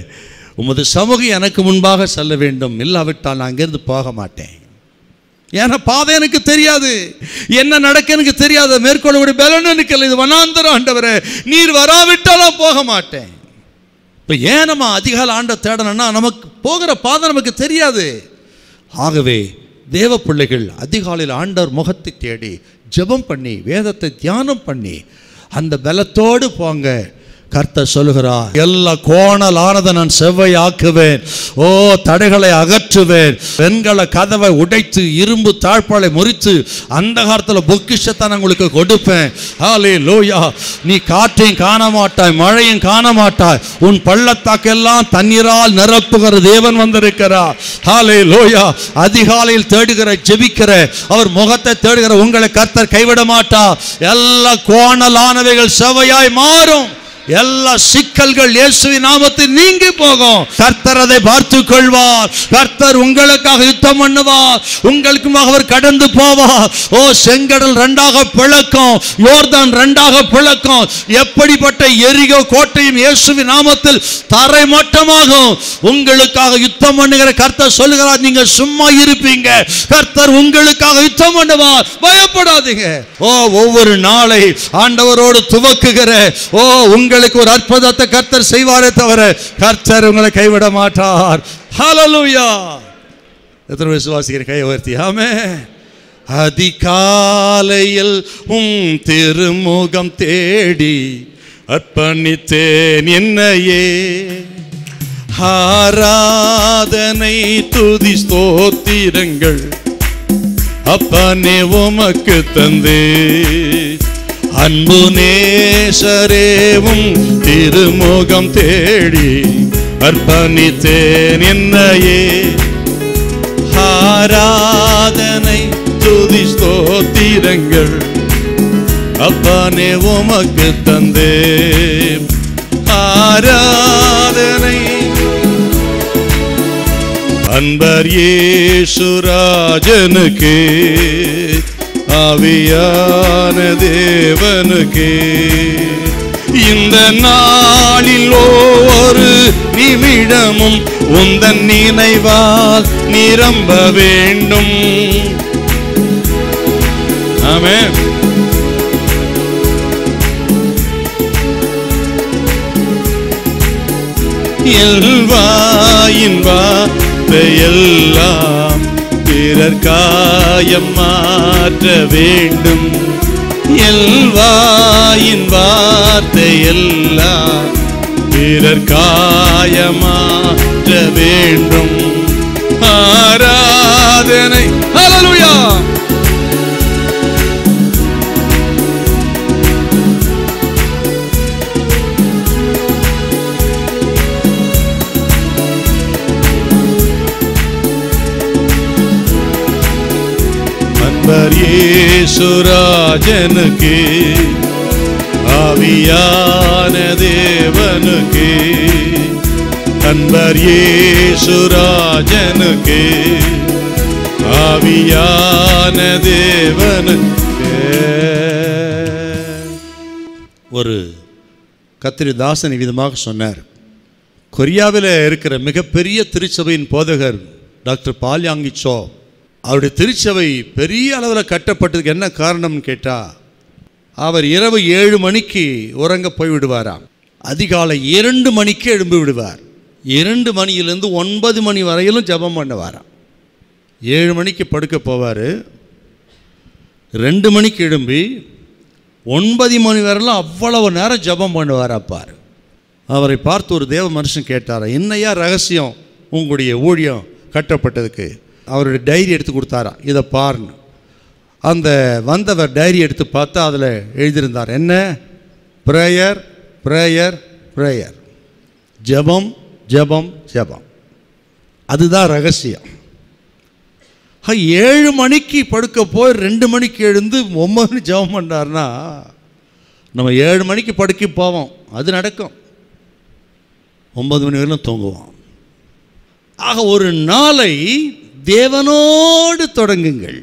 [SPEAKER 1] உமது சமூகம் எனக்கு முன்பாக செல்ல வேண்டும் இல்லாவிட்டால் நான் அங்கேருந்து போக மாட்டேன் ஏன்னா பாதை எனக்கு தெரியாது என்ன நடக்க எனக்கு தெரியாது மேற்கொள்ளக்கூடிய பலன் எனக்கு இல்லை இது வனாந்தரம் ஆண்டவரே நீர் வராவிட்டால் நான் போக மாட்டேன் இப்போ ஏன் நம்ம அதிகால ஆண்ட தேடணும்னா நமக்கு போகிற பாதை நமக்கு தெரியாது ஆகவே தேவ பிள்ளைகள் அதிகாலையில் ஆண்டவர் முகத்தை தேடி ஜெபம் பண்ணி வேதத்தை தியானம் பண்ணி அந்த பலத்தோடு போங்க கர்த்தர் சொல்லுகிறார் எல்லா கோணலானதை நான் செவ்வையாக்குவேன் ஓ தடைகளை அகற்றுவேன் வெண்கல கதவை உடைத்து இரும்பு தாழ்பாலை முறித்து அந்த காலத்தில் பொக்கிஷத்தை நான் உங்களுக்கு கொடுப்பேன் ஹாலே லோயா நீ காற்றையும் காண மாட்டாய் மழையும் காண மாட்டாய் உன் பள்ளத்தாக்கெல்லாம் தண்ணீரால் நிரப்புகிற தேவன் வந்திருக்கிறார் ஹாலே லோயா அதிகாலையில் தேடுகிற ஜெபிக்கிற அவர் முகத்தை தேடுகிற உங்களை கர்த்தர் கைவிட மாட்டார் எல்லா கோணலானவைகள் செவையாய் மாறும் எல்லா சிக்கல்கள் இயேசுவின் நாமத்தில் நீங்கி போகும் கர்த்தர் அதை பார்த்து கொள்வார் கர்த்தர் உங்களுக்காக யுத்தம் பண்ணுவார் உங்களுக்குமாக அவர் கடந்து போவார் ஓ செங்கடல் ரெண்டாக பிளக்கும் யோர்தான் ரெண்டாக பிளக்கும் எப்படிப்பட்ட எரிகோ கோட்டையும் இயேசுவின் நாமத்தில் தரை மட்டமாகும் உங்களுக்காக யுத்தம் பண்ணுகிற கர்த்தர் சொல்லுகிறார் நீங்க சும்மா இருப்பீங்க கர்த்தர் உங்களுக்காக யுத்தம் பண்ணுவார் பயப்படாதீங்க ஓ ஒவ்வொரு நாளை ஆண்டவரோடு துவக்குகிற ஓ உங்களுக்கு ஒரு அற்புதத்தை கர்த்தர் செய்வாரே தவிர கர்த்தர் உங்களை கைவிட மாட்டார் ஹalleluya எத்தனை விசுவாசிக்கிற கை உயர்த்தி ஆமே அதிகாலையில் உம் திருமுகம் தேடி அர்ப்பணித்தேன் என்னையே ஆராதனை துதி ஸ்தோத்திரங்கள் அப்பனே உமக்கு தந்தே அன்பு நேசரேவும் திருமுகம் தேடி அர்ப்பணித்தேன் என்னையே ஆராதனை துதி ஸ்தோத்திரங்கள் அப்பனே உமக்கு தந்தே ஆராதனை அன்பர் இயேசுராஜனுக்கு ஆவியான தேவனுக்கு இந்த நாளில் ஒவ்வொரு நிமிடமும் உந்தன் நினைவால் நிரம்ப வேண்டும் ஆமென் வாயின் வார்த்தையெல்லாம் பிறர் காயம் மாற்ற வேண்டும் எல் வாயின் வார்த்தையெல்லாம் பிறர் காயமாற்ற வேண்டும் ஆராதனை ஹalleluya அன்பர் இயேசுராஜனுக்கு ஆவியான தேவனுக்கு அன்பர் இயேசுராஜனுக்கு ஆவியான தேவனுக்கு ஒரு கத்திரி தாசன் விதமாக சொன்னார் கொரியாவில் இருக்கிற மிகப்பெரிய திருச்சபையின் போதகர் டாக்டர் பால்யாங்கி சோ அவருடைய திருச்சபை பெரிய அளவில் கட்டப்பட்டதுக்கு என்ன காரணம்னு கேட்டால் அவர் இரவு ஏழு மணிக்கு உறங்க போய் விடுவாராம் அதிகாலை இரண்டு மணிக்கு எழும்பி விடுவார் இரண்டு மணியிலிருந்து ஒன்பது மணி வரையிலும் ஜெபம் பண்ணுவாராம் ஏழு மணிக்கு படுக்க போவார் ரெண்டு மணிக்கு எழும்பி ஒன்பது மணி வரையிலும் அவ்வளவு நேரம் ஜெபம் பண்ணுவார் அப்பார் அவரை பார்த்து ஒரு தேவ மனுஷன் கேட்டாரா என்னையா ரகசியம் உங்களுடைய ஊழியம் கட்டப்பட்டதுக்கு அவருடைய டைரி எடுத்து கொடுத்தாராம் இதை பாருன்னு அந்த வந்தவர் டைரி எடுத்து பார்த்தா அதில் எழுதியிருந்தார் என்ன ப்ரேயர் ப்ரேயர் ப்ரேயர் ஜெபம் ஜெபம் ஜெபம் அதுதான் ரகசியம் ஆ, ஏழு மணிக்கு படுக்க போய் ரெண்டு மணிக்கு எழுந்து ஒம்பது மணி ஜெபம் பண்ணுறாருன்னா நம்ம ஏழு மணிக்கு படுக்க போவோம் அது நடக்கும் ஒன்பது மணி வரையிலும் தூங்குவோம் ஆக ஒரு நாளை தேவனோடு தொடங்குங்கள்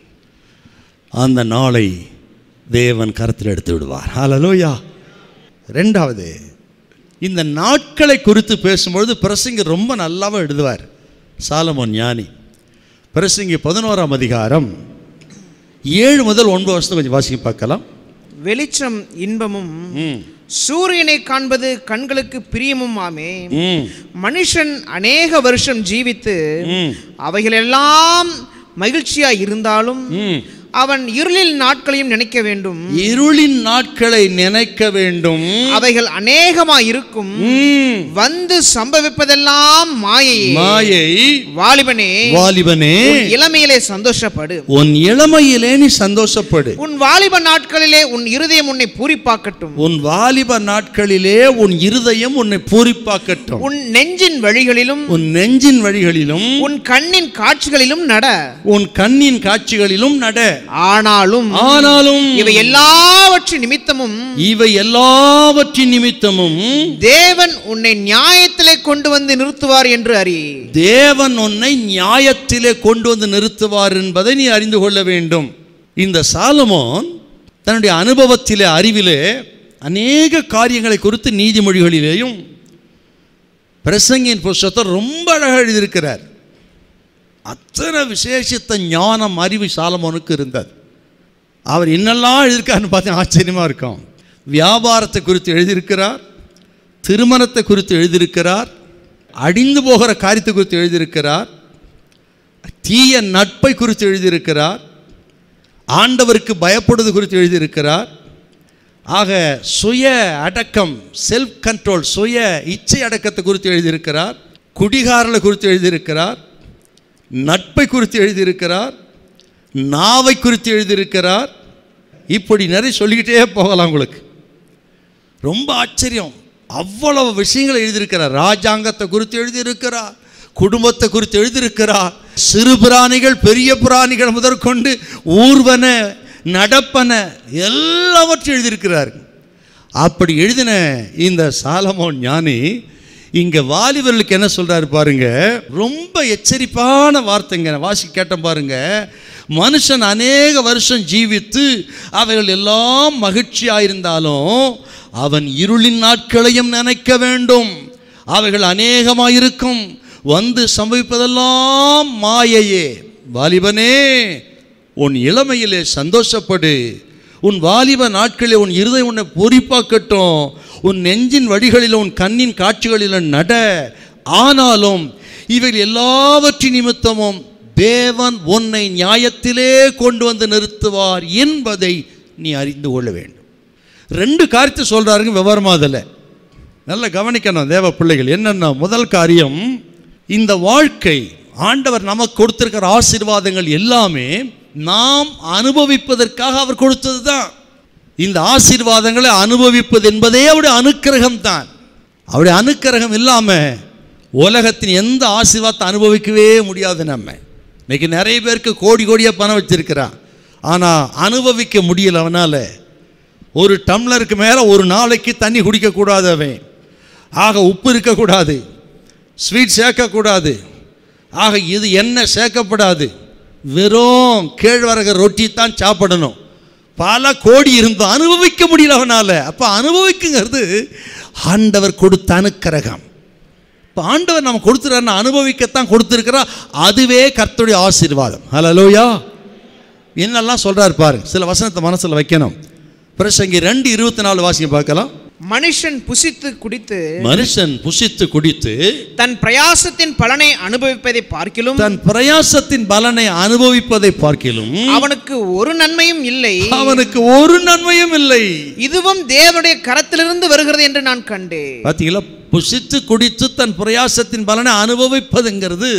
[SPEAKER 1] அந்த நாளை தேவன் கருத்தில் எடுத்து விடுவார் ஹalleluya ரெண்டாவது இந்த நாட்களை குறித்து பேசும்பொழுது பிரசங்க ரொம்ப நல்லாவே எழுதுவார் சாலமோன் ஞானி பிரசங்கி பதினோராம் அதிகாரம் ஏழு முதல் ஒன்பது வருஷத்தை கொஞ்சம் வாசிக்க பார்க்கலாம்
[SPEAKER 2] வெளிச்சம் இன்பமும்
[SPEAKER 1] ம்
[SPEAKER 2] சூரியனை காண்பது கண்களுக்கு பிரியமும் ஆமே
[SPEAKER 1] ம்
[SPEAKER 2] மனுஷன் அநேக வருஷம் ஜீவித்து
[SPEAKER 1] ம்
[SPEAKER 2] அவைகளெல்லாம் மகிழ்ச்சியா இருந்தாலும்
[SPEAKER 1] ம்
[SPEAKER 2] அவன் இருளில் நாட்களையும் நினைக்க வேண்டும்
[SPEAKER 1] இருளின் நாட்களை நினைக்க வேண்டும்
[SPEAKER 2] அவைகள் அநேகமா இருக்கும்
[SPEAKER 1] ம்.
[SPEAKER 2] வந்து சம்பவிப்பதெல்லாம் மாயையே
[SPEAKER 1] மாயை
[SPEAKER 2] வாலிபனே
[SPEAKER 1] வாலிபனே
[SPEAKER 2] உன் இளமையிலே சந்தோஷப்படு
[SPEAKER 1] உன் இளமையிலே நீ சந்தோஷப்படு
[SPEAKER 2] உன் வாலிப நாட்களிலே உன் இருதயம் உன்னை பூரிப்பாக்கட்டும்
[SPEAKER 1] உன் வாலிப நாட்களிலே உன் இருதயம் உன்னை பூரிப்பாக்கட்டும்
[SPEAKER 2] உன் நெஞ்சின் வழிகளிலும்
[SPEAKER 1] உன் நெஞ்சின் வழிகளிலும்
[SPEAKER 2] உன் கண்ணின் காட்சிகளிலும் நட
[SPEAKER 1] உன் கண்ணின் காட்சிகளிலும் நட
[SPEAKER 2] ஆனாலும்
[SPEAKER 1] ஆனாலும்
[SPEAKER 2] இவை எல்லாவற்றின் நிமித்தமும்
[SPEAKER 1] இவை எல்லாவற்றின் நிமித்தமும்
[SPEAKER 2] தேவன் உன்னை நியாயத்திலே கொண்டு வந்து நிறுத்துவார் என்று அறி
[SPEAKER 1] தேவன் உன்னை நியாயத்திலே கொண்டு வந்து நிறுத்துவார் என்பதை நீ அறிந்து கொள்ள வேண்டும் இந்த சாலமோன் தன்னுடைய அனுபவத்திலே அறிவிலே அநேக காரியங்களை குறித்து நீதிமொழிகளிலேயும் பிரசங்கின் புஸ்தகத்தை ரொம்ப அழகாக எழுதியிருக்கிறார் அத்தனை விசேஷித்த ஞானம் அறிவு சாலமோனுக்கு இருந்தது அவர் என்னெல்லாம் எழுதியிருக்காருன்னு பார்த்தா ஆச்சரியமாக இருக்கும் வியாபாரத்தை குறித்து எழுதியிருக்கிறார் திருமணத்தை குறித்து எழுதியிருக்கிறார் அடிந்து போகிற காரியத்தை குறித்து எழுதியிருக்கிறார் தீய நட்பை குறித்து எழுதியிருக்கிறார் ஆண்டவருக்கு பயப்படுவது குறித்து எழுதியிருக்கிறார் ஆக சுய அடக்கம் செல்ஃப் கண்ட்ரோல் சுய இச்சை அடக்கத்தை குறித்து எழுதியிருக்கிறார் குடிகாரலை குறித்து எழுதியிருக்கிறார் நட்பை குறித்து எழுதியிருக்கிறார் நாவை குறித்து எழுதியிருக்கிறார் இப்படி நிறைய சொல்லிக்கிட்டே போகலாம் உங்களுக்கு ரொம்ப ஆச்சரியம் அவ்வளவு விஷயங்களை எழுதியிருக்கிறார் ராஜாங்கத்தை குறித்து எழுதியிருக்கிறார் குடும்பத்தை குறித்து எழுதியிருக்கிறார் சிறு பிராணிகள் பெரிய பிராணிகள் முதற்கொண்டு ஊர்வன நடப்பன எல்லாவற்றையும் எழுதியிருக்கிறார் அப்படி எழுதின இந்த சாலமோன் ஞானி இங்க வாலிபர்களுக்கு என்ன சொல்றாரு பாருங்க ரொம்ப எச்சரிப்பான வார்த்தைங்க நான் வாசி கேட்டேன் பாருங்க மனுஷன் அநேக வருஷம் ஜீவித்து அவைகள் எல்லாம் மகிழ்ச்சியாயிருந்தாலும் அவன் இருளின் நாட்களையும் நினைக்க வேண்டும் அவைகள் அநேகமாயிருக்கும் வந்து சம்பவிப்பதெல்லாம் மாயையே வாலிபனே உன் இளமையிலே சந்தோஷப்படு உன் வாலிப நாட்களில் உன் இருதை உன்னை பொறிப்பாக்கட்டும் உன் நெஞ்சின் வழிகளில் உன் கண்ணின் காட்சிகளில் நட ஆனாலும் இவைகள் எல்லாவற்றின் நிமித்தமும் தேவன் உன்னை நியாயத்திலே கொண்டு வந்து நிறுத்துவார் என்பதை நீ அறிந்து கொள்ள வேண்டும் ரெண்டு காரியத்தை சொல்றாருங்க விவரமா அதில் நல்லா கவனிக்கணும் தேவ பிள்ளைகள் என்னென்ன முதல் காரியம் இந்த வாழ்க்கை ஆண்டவர் நமக்கு கொடுத்திருக்கிற ஆசீர்வாதங்கள் எல்லாமே நாம் அனுபவிப்பதற்காக அவர் கொடுத்தது தான் இந்த ஆசீர்வாதங்களை அனுபவிப்பது என்பதே அவருடைய அனுக்கிரகம் தான் அவருடைய அனுக்கிரகம் இல்லாமல் உலகத்தின் எந்த ஆசீர்வாதத்தை அனுபவிக்கவே முடியாது நம்ம இன்னைக்கு நிறைய பேருக்கு கோடி கோடியாக பணம் வச்சிருக்கிறான் ஆனால் அனுபவிக்க முடியல அவனால் ஒரு டம்ளருக்கு மேலே ஒரு நாளைக்கு தண்ணி குடிக்கக்கூடாது அவன் ஆக உப்பு இருக்கக்கூடாது ஸ்வீட் சேர்க்கக்கூடாது ஆக இது எண்ணெய் சேர்க்கப்படாது வெறும் கேழ்வரகு ரொட்டி தான் சாப்பிடணும் பல கோடி இருந்தும் அனுபவிக்க முடியல அவனால் அப்போ அனுபவிக்குங்கிறது ஆண்டவர் கொடுத்த அனுக்கிரகம் இப்போ ஆண்டவர் நம்ம கொடுத்துறாருன்னு அனுபவிக்கத்தான் கொடுத்துருக்கிறா அதுவே கர்த்தருடைய ஆசீர்வாதம் ஹலலோயா என்னெல்லாம் சொல்றாரு பாருங்க சில வசனத்தை மனசில் வைக்கணும் பிரசங்கி ரெண்டு இருபத்தி நாலு வாசிங்க பார்க்கலாம்
[SPEAKER 2] மனுஷன் புசித்து குடித்து
[SPEAKER 1] மனுஷன் புசித்து குடித்து
[SPEAKER 2] தன் பிரயாசத்தின் பலனை அனுபவிப்பதை பார்க்கிலும்
[SPEAKER 1] தன் பிரயாசத்தின் பலனை அனுபவிப்பதை பார்க்கிலும்
[SPEAKER 2] அவனுக்கு ஒரு நன்மையும் இல்லை
[SPEAKER 1] அவனுக்கு ஒரு நன்மையும் இல்லை
[SPEAKER 2] இதுவும் தேவனுடைய கரத்திலிருந்து வருகிறது என்று நான் கண்டேன்
[SPEAKER 1] பார்த்தீங்களா புசித்து குடித்து தன் பிரயாசத்தின் பலனை அனுபவிப்பதுங்கிறது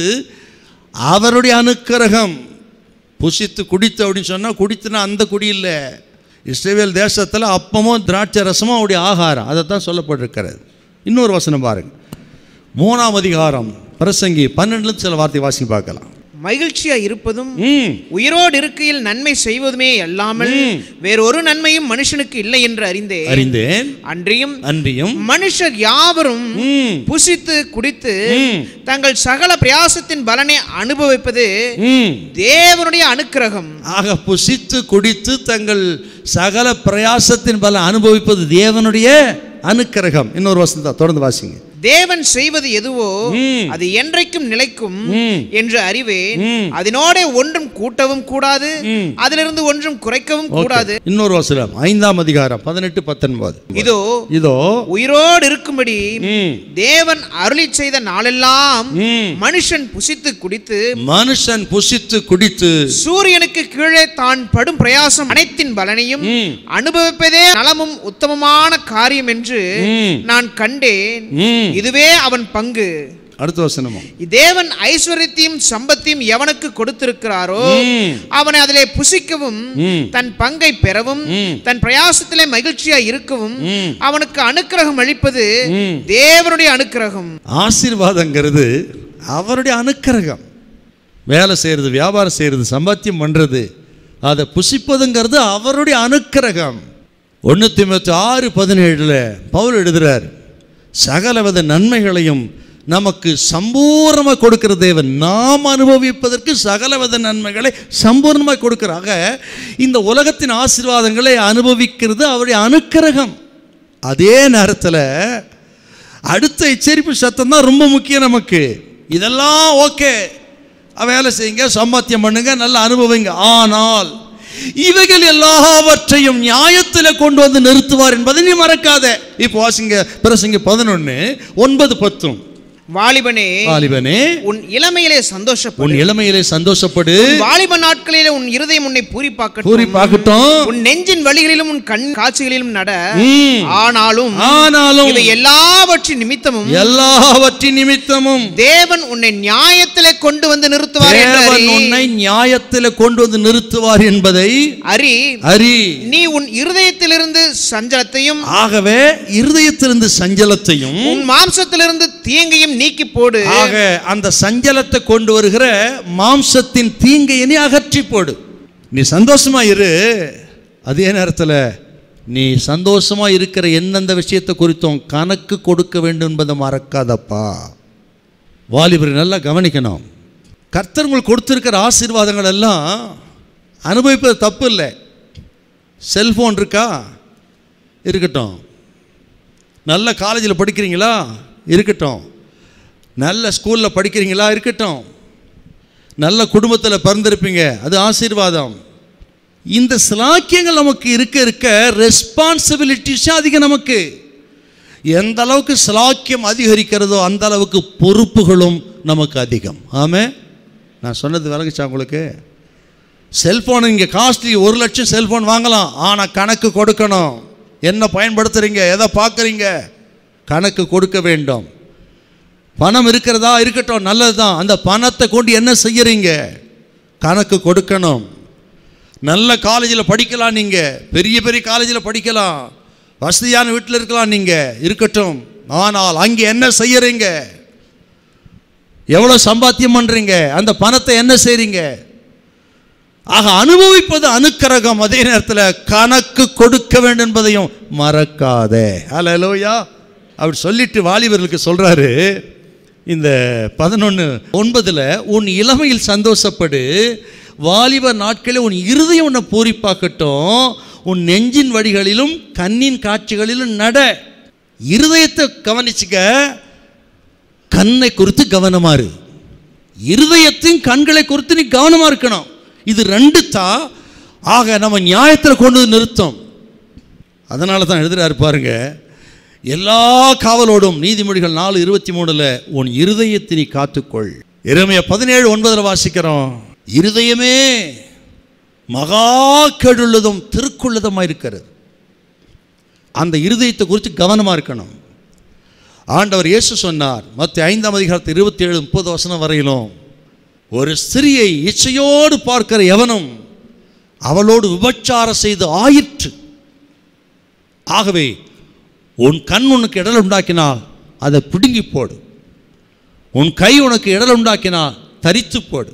[SPEAKER 1] அவருடைய அனுக்கிரகம் புசித்து குடித்து அப்படின்னு சொன்னால் குடித்துனா அந்த குடி இல்லை இஸ்ரேல் தேசத்தில் அப்பமும் திராட்சை ரசமும் அவருடைய ஆகாரம் அதை தான் சொல்லப்பட்டிருக்கிறது இன்னொரு வசனம் பாருங்க மூணாம் அதிகாரம் பிரசங்கி பன்னெண்டுல சில வார்த்தை வாசி பார்க்கலாம்
[SPEAKER 2] மகிழ்ச்சியா இருப்பதும்
[SPEAKER 1] ம்
[SPEAKER 2] உயிரோடு இருக்கையில் நன்மை செய்வதுமே அல்லாமல் வேறொரு நன்மையும் மனுஷனுக்கு இல்லை என்று அறிந்தேன்
[SPEAKER 1] அறிந்தேன்
[SPEAKER 2] அன்றியும்
[SPEAKER 1] அன்றியும்
[SPEAKER 2] மனுஷர் யாவரும்
[SPEAKER 1] ம்
[SPEAKER 2] புசித்து குடித்து
[SPEAKER 1] ம்
[SPEAKER 2] தங்கள் சகல பிரயாசத்தின் பலனை அனுபவிப்பது
[SPEAKER 1] ம்
[SPEAKER 2] தேவனுடைய அனுக்கிரகம்
[SPEAKER 1] ஆக புசித்து குடித்து தங்கள் சகல பிரயாசத்தின் பல அனுபவிப்பது தேவனுடைய அனுக்கிரகம் இன்னொரு வசனத்தை தொடர்ந்து வாசிங்க
[SPEAKER 2] தேவன் செய்வது எதுவோ
[SPEAKER 1] ம்.
[SPEAKER 2] அது என்றைக்கும் நிலைக்கும்
[SPEAKER 1] ம்.
[SPEAKER 2] என்று அறிவேன்
[SPEAKER 1] ம்.
[SPEAKER 2] அதனோட ஒன்றும் கூட்டவும் கூடாது
[SPEAKER 1] ம்.
[SPEAKER 2] அதிலிருந்து ஒன்றும் குறைக்கவும் கூடாது
[SPEAKER 1] இன்னொரு வசனம் ஐந்தாம் அதிகாரம் பதினெட்டு பத்தொன்பது
[SPEAKER 2] இதோ
[SPEAKER 1] இதோ
[SPEAKER 2] உயிரோடு இருக்கும்படி
[SPEAKER 1] ம்,
[SPEAKER 2] தேவன் அருளி செய்த நாளெல்லாம்
[SPEAKER 1] ம்.
[SPEAKER 2] மனுஷன் புசித்து குடித்து
[SPEAKER 1] மனுஷன் புசித்து குடித்து
[SPEAKER 2] சூரியனுக்கு கீழே தான் படும் பிரயாசம் அனைத்தின் பலனையும்
[SPEAKER 1] ம்,
[SPEAKER 2] அனுபவிப்பதே நலமும் உத்தமமான காரியம் என்று
[SPEAKER 1] ம்,
[SPEAKER 2] நான் கண்டேன்
[SPEAKER 1] ம்.
[SPEAKER 2] இதுவே அவன் பங்கு
[SPEAKER 1] அடுத்த வசனமும்
[SPEAKER 2] தேவன் ஐஸ்வர்யத்தையும் சம்பத்தையும் எவனுக்கு கொடுத்திருக்கிறாரோ
[SPEAKER 1] ம்,
[SPEAKER 2] அவனை அதிலே புசிக்கவும்
[SPEAKER 1] ம்,
[SPEAKER 2] தன் பங்கை பெறவும்
[SPEAKER 1] ம்.
[SPEAKER 2] தன் பிரயாசத்திலே மகிழ்ச்சியா இருக்கவும்
[SPEAKER 1] ம்.
[SPEAKER 2] அவனுக்கு அனுக்கிரகம் அளிப்பது
[SPEAKER 1] ம்.
[SPEAKER 2] தேவனுடைய அனுக்கிரகம்
[SPEAKER 1] ஆசீர்வாதங்கிறது அவருடைய அனுக்கிரகம் வேலை செய்கிறது வியாபாரம் செய்கிறது சம்பாத்தியம் பண்ணுறது அதை புசிப்பதுங்கிறது அவருடைய அனுக்கிரகம் ஒன்று திமுத்தி ஆறு பதினேழில் பவுல் எழுதுறார் சகலவித நன்மைகளையும் நமக்கு சம்பூர்ணமாக கொடுக்கிற தேவன் நாம் அனுபவிப்பதற்கு சகலவித நன்மைகளை சம்பூர்ணமாக கொடுக்கிறாங்க இந்த உலகத்தின் ஆசீர்வாதங்களை அனுபவிக்கிறது அவருடைய அனுக்கிரகம் அதே நேரத்தில் அடுத்த எச்சரிப்பு சத்தம் தான் ரொம்ப முக்கியம் நமக்கு இதெல்லாம் ஓகே வேலை செய்யுங்க சம்பாத்தியம் பண்ணுங்க நல்லா அனுபவிங்க ஆனால் இவைகள் எல்லாவற்றையும் நியாயத்தில் கொண்டு வந்து நிறுத்துவார் என்பதை நீ மறக்காத இப்போ வாசிங்க பிரசங்க பதினொன்று ஒன்பது பத்தும்
[SPEAKER 2] வாலிபனே
[SPEAKER 1] வாலிபனே
[SPEAKER 2] உன் இளமையிலே சந்தோஷப்படு
[SPEAKER 1] உன் இளமையிலே சந்தோஷப்படு
[SPEAKER 2] வாலிப நாட்களிலே உன் இருதயம் உன்னை பூரிப்பாக்கட்டும்
[SPEAKER 1] கூறி பார்க்கட்டும்
[SPEAKER 2] உன் நெஞ்சின் வழிகளிலும் உன் கண் காட்சிகளிலும் நட
[SPEAKER 1] ம்.
[SPEAKER 2] ஆனாலும்
[SPEAKER 1] ஆனாலும்
[SPEAKER 2] இவை எல்லாவற்றின் நிமித்தமும்
[SPEAKER 1] எல்லாவற்றின் நிமித்தமும்
[SPEAKER 2] தேவன் உன்னை நியாயத்திலே கொண்டு வந்து நிறுத்துவார் என்று
[SPEAKER 1] தேவன்
[SPEAKER 2] அறி.
[SPEAKER 1] உன்னை நியாயத்தில் கொண்டு வந்து நிறுத்துவார் என்பதை
[SPEAKER 2] அறி
[SPEAKER 1] அறி
[SPEAKER 2] நீ உன் இருதயத்திலிருந்து சஞ்சலத்தையும்
[SPEAKER 1] ஆகவே இருதயத்திலிருந்து சஞ்சலத்தையும்
[SPEAKER 2] உன் மாம்சத்திலிருந்து தீங்கையும் நீக்கி போடு
[SPEAKER 1] ஆக அந்த சஞ்சலத்தை கொண்டு வருகிற மாம்சத்தின் தீங்கையை நீ அகற்றி போடு நீ சந்தோஷமா இரு அதே நேரத்தில் நீ சந்தோஷமா இருக்கிற எந்தெந்த விஷயத்தை குறித்தும் கணக்கு கொடுக்க வேண்டும் என்பதை மறக்காதப்பா வாலிபர் நல்லா கவனிக்கணும் கர்த்தர் உங்களுக்கு கொடுத்துருக்கிற ஆசீர்வாதங்கள் எல்லாம் அனுபவிப்பது தப்பு இல்லை செல்ஃபோன் இருக்கா இருக்கட்டும் நல்ல காலேஜில் படிக்கிறீங்களா இருக்கட்டும் நல்ல ஸ்கூலில் படிக்கிறீங்களா இருக்கட்டும் நல்ல குடும்பத்தில் பிறந்திருப்பீங்க அது ஆசீர்வாதம் இந்த சிலாக்கியங்கள் நமக்கு இருக்க இருக்க ரெஸ்பான்சிபிலிட்டிஸும் அதிகம் நமக்கு எந்த அளவுக்கு சிலாக்கியம் அதிகரிக்கிறதோ அந்த அளவுக்கு பொறுப்புகளும் நமக்கு அதிகம் ஆமே நான் சொன்னது விளங்குச்சா உங்களுக்கு செல்ஃபோன் இங்கே காஸ்ட்லி ஒரு லட்சம் செல்ஃபோன் வாங்கலாம் ஆனால் கணக்கு கொடுக்கணும் என்ன பயன்படுத்துகிறீங்க எதை பார்க்குறீங்க கணக்கு கொடுக்க வேண்டும் பணம் இருக்கிறதா இருக்கட்டும் நல்லது தான் அந்த பணத்தை கொண்டு என்ன செய்யறீங்க கணக்கு கொடுக்கணும் நல்ல காலேஜில் படிக்கலாம் நீங்கள் பெரிய பெரிய காலேஜில் படிக்கலாம் வசதியான வீட்டில் இருக்கலாம் நீங்கள் இருக்கட்டும் ஆனால் அங்கே என்ன செய்யறீங்க எவ்வளோ சம்பாத்தியம் பண்ணுறீங்க அந்த பணத்தை என்ன செய்கிறீங்க ஆக அனுபவிப்பது அனுக்கிரகம் அதே நேரத்தில் கணக்கு கொடுக்க வேண்டும் என்பதையும் மறக்காதே ஹalleluya அப்படி சொல்லிட்டு வாலிபர்களுக்கு சொல்றாரு இந்த பதினொன்று ஒன்பதில் உன் இளமையில் சந்தோஷப்படு வாலிப நாட்களில் உன் இருதயம் உன்னை பூரிப்பாக்கட்டும் உன் நெஞ்சின் வழிகளிலும் கண்ணின் காட்சிகளிலும் நட இருதயத்தை கவனிச்சுக்க கண்ணை குறித்து கவனமா இரு இருதயத்தின் கண்களை குறித்து நீ கவனமா இருக்கணும் இது ரெண்டு தான் ஆக நம்ம நியாயத்தில் கொண்டு வந்து நிறுத்தம் அதனால தான் எழுதுறாரு பாருங்க எல்லா காவலோடும் நீதிமொழிகள் நாலு இருபத்தி மூணுல உன் இருதயத்தை நீ காத்துக்கொள் இறைமைய பதினேழு ஒன்பதுல வாசிக்கிறோம் இருதயமே மகா கெடுள்ளதும் திருக்குள்ளதுமா இருக்கிறது அந்த இருதயத்தை குறித்து கவனமா இருக்கணும் ஆண்டவர் இயேசு சொன்னார் மற்ற ஐந்தாம் அதிகாரத்து இருபத்தி ஏழு முப்பது வசனம் வரையிலும் ஒரு ஸ்திரியை இச்சையோடு பார்க்கிற எவனும் அவளோடு விபச்சாரம் செய்து ஆயிற்று ஆகவே உன் கண் உனக்கு இடல் உண்டாக்கினால் அதை பிடுங்கி போடு உன் கை உனக்கு இடல் உண்டாக்கினால் தரித்து போடு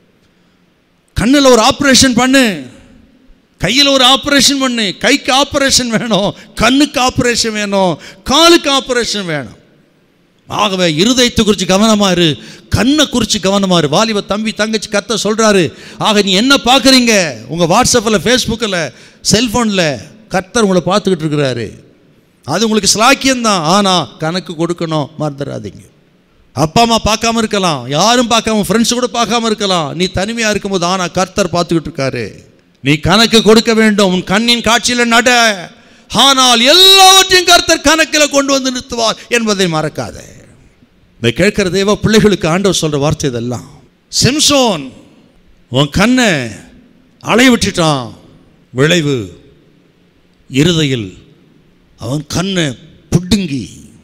[SPEAKER 1] கண்ணில் ஒரு ஆப்ரேஷன் பண்ணு கையில் ஒரு ஆப்ரேஷன் பண்ணு கைக்கு ஆப்ரேஷன் வேணும் கண்ணுக்கு ஆப்ரேஷன் வேணும் காலுக்கு ஆப்ரேஷன் வேணும் ஆகவே இருதயத்தை குறித்து கவனமா இரு கண்ணை குறித்து கவனமா இரு வாலிப தம்பி தங்கச்சி கத்த சொல்றாரு ஆக நீ என்ன பார்க்குறீங்க உங்கள் வாட்ஸ்அப்பில் ஃபேஸ்புக்கில் செல்ஃபோனில் கர்த்தர் உங்களை பார்த்துக்கிட்டு இருக்கிறாரு அது உங்களுக்கு ஸ்லாக்கியம்தான் ஆனால் கணக்கு கொடுக்கணும் மறந்துடாதீங்க அப்பா அம்மா பார்க்காம இருக்கலாம் யாரும் பார்க்காம ஃப்ரெண்ட்ஸ் கூட பார்க்காம இருக்கலாம் நீ தனிமையாக இருக்கும்போது ஆனால் கர்த்தர் பார்த்துக்கிட்டு இருக்காரு நீ கணக்கு கொடுக்க வேண்டும் உன் கண்ணின் காட்சியில் நட ஆனால் எல்லாவற்றையும் கர்த்தர் கணக்கில் கொண்டு வந்து நிறுத்துவார் என்பதை மறக்காத இந்த கேட்கிற தேவ பிள்ளைகளுக்கு ஆண்டவர் சொல்ற வார்த்தை இதெல்லாம் சிம்சோன் உன் கண்ணை அலைய விட்டுட்டான் விளைவு இருதையில் அவன் கண்ணை புடுங்கி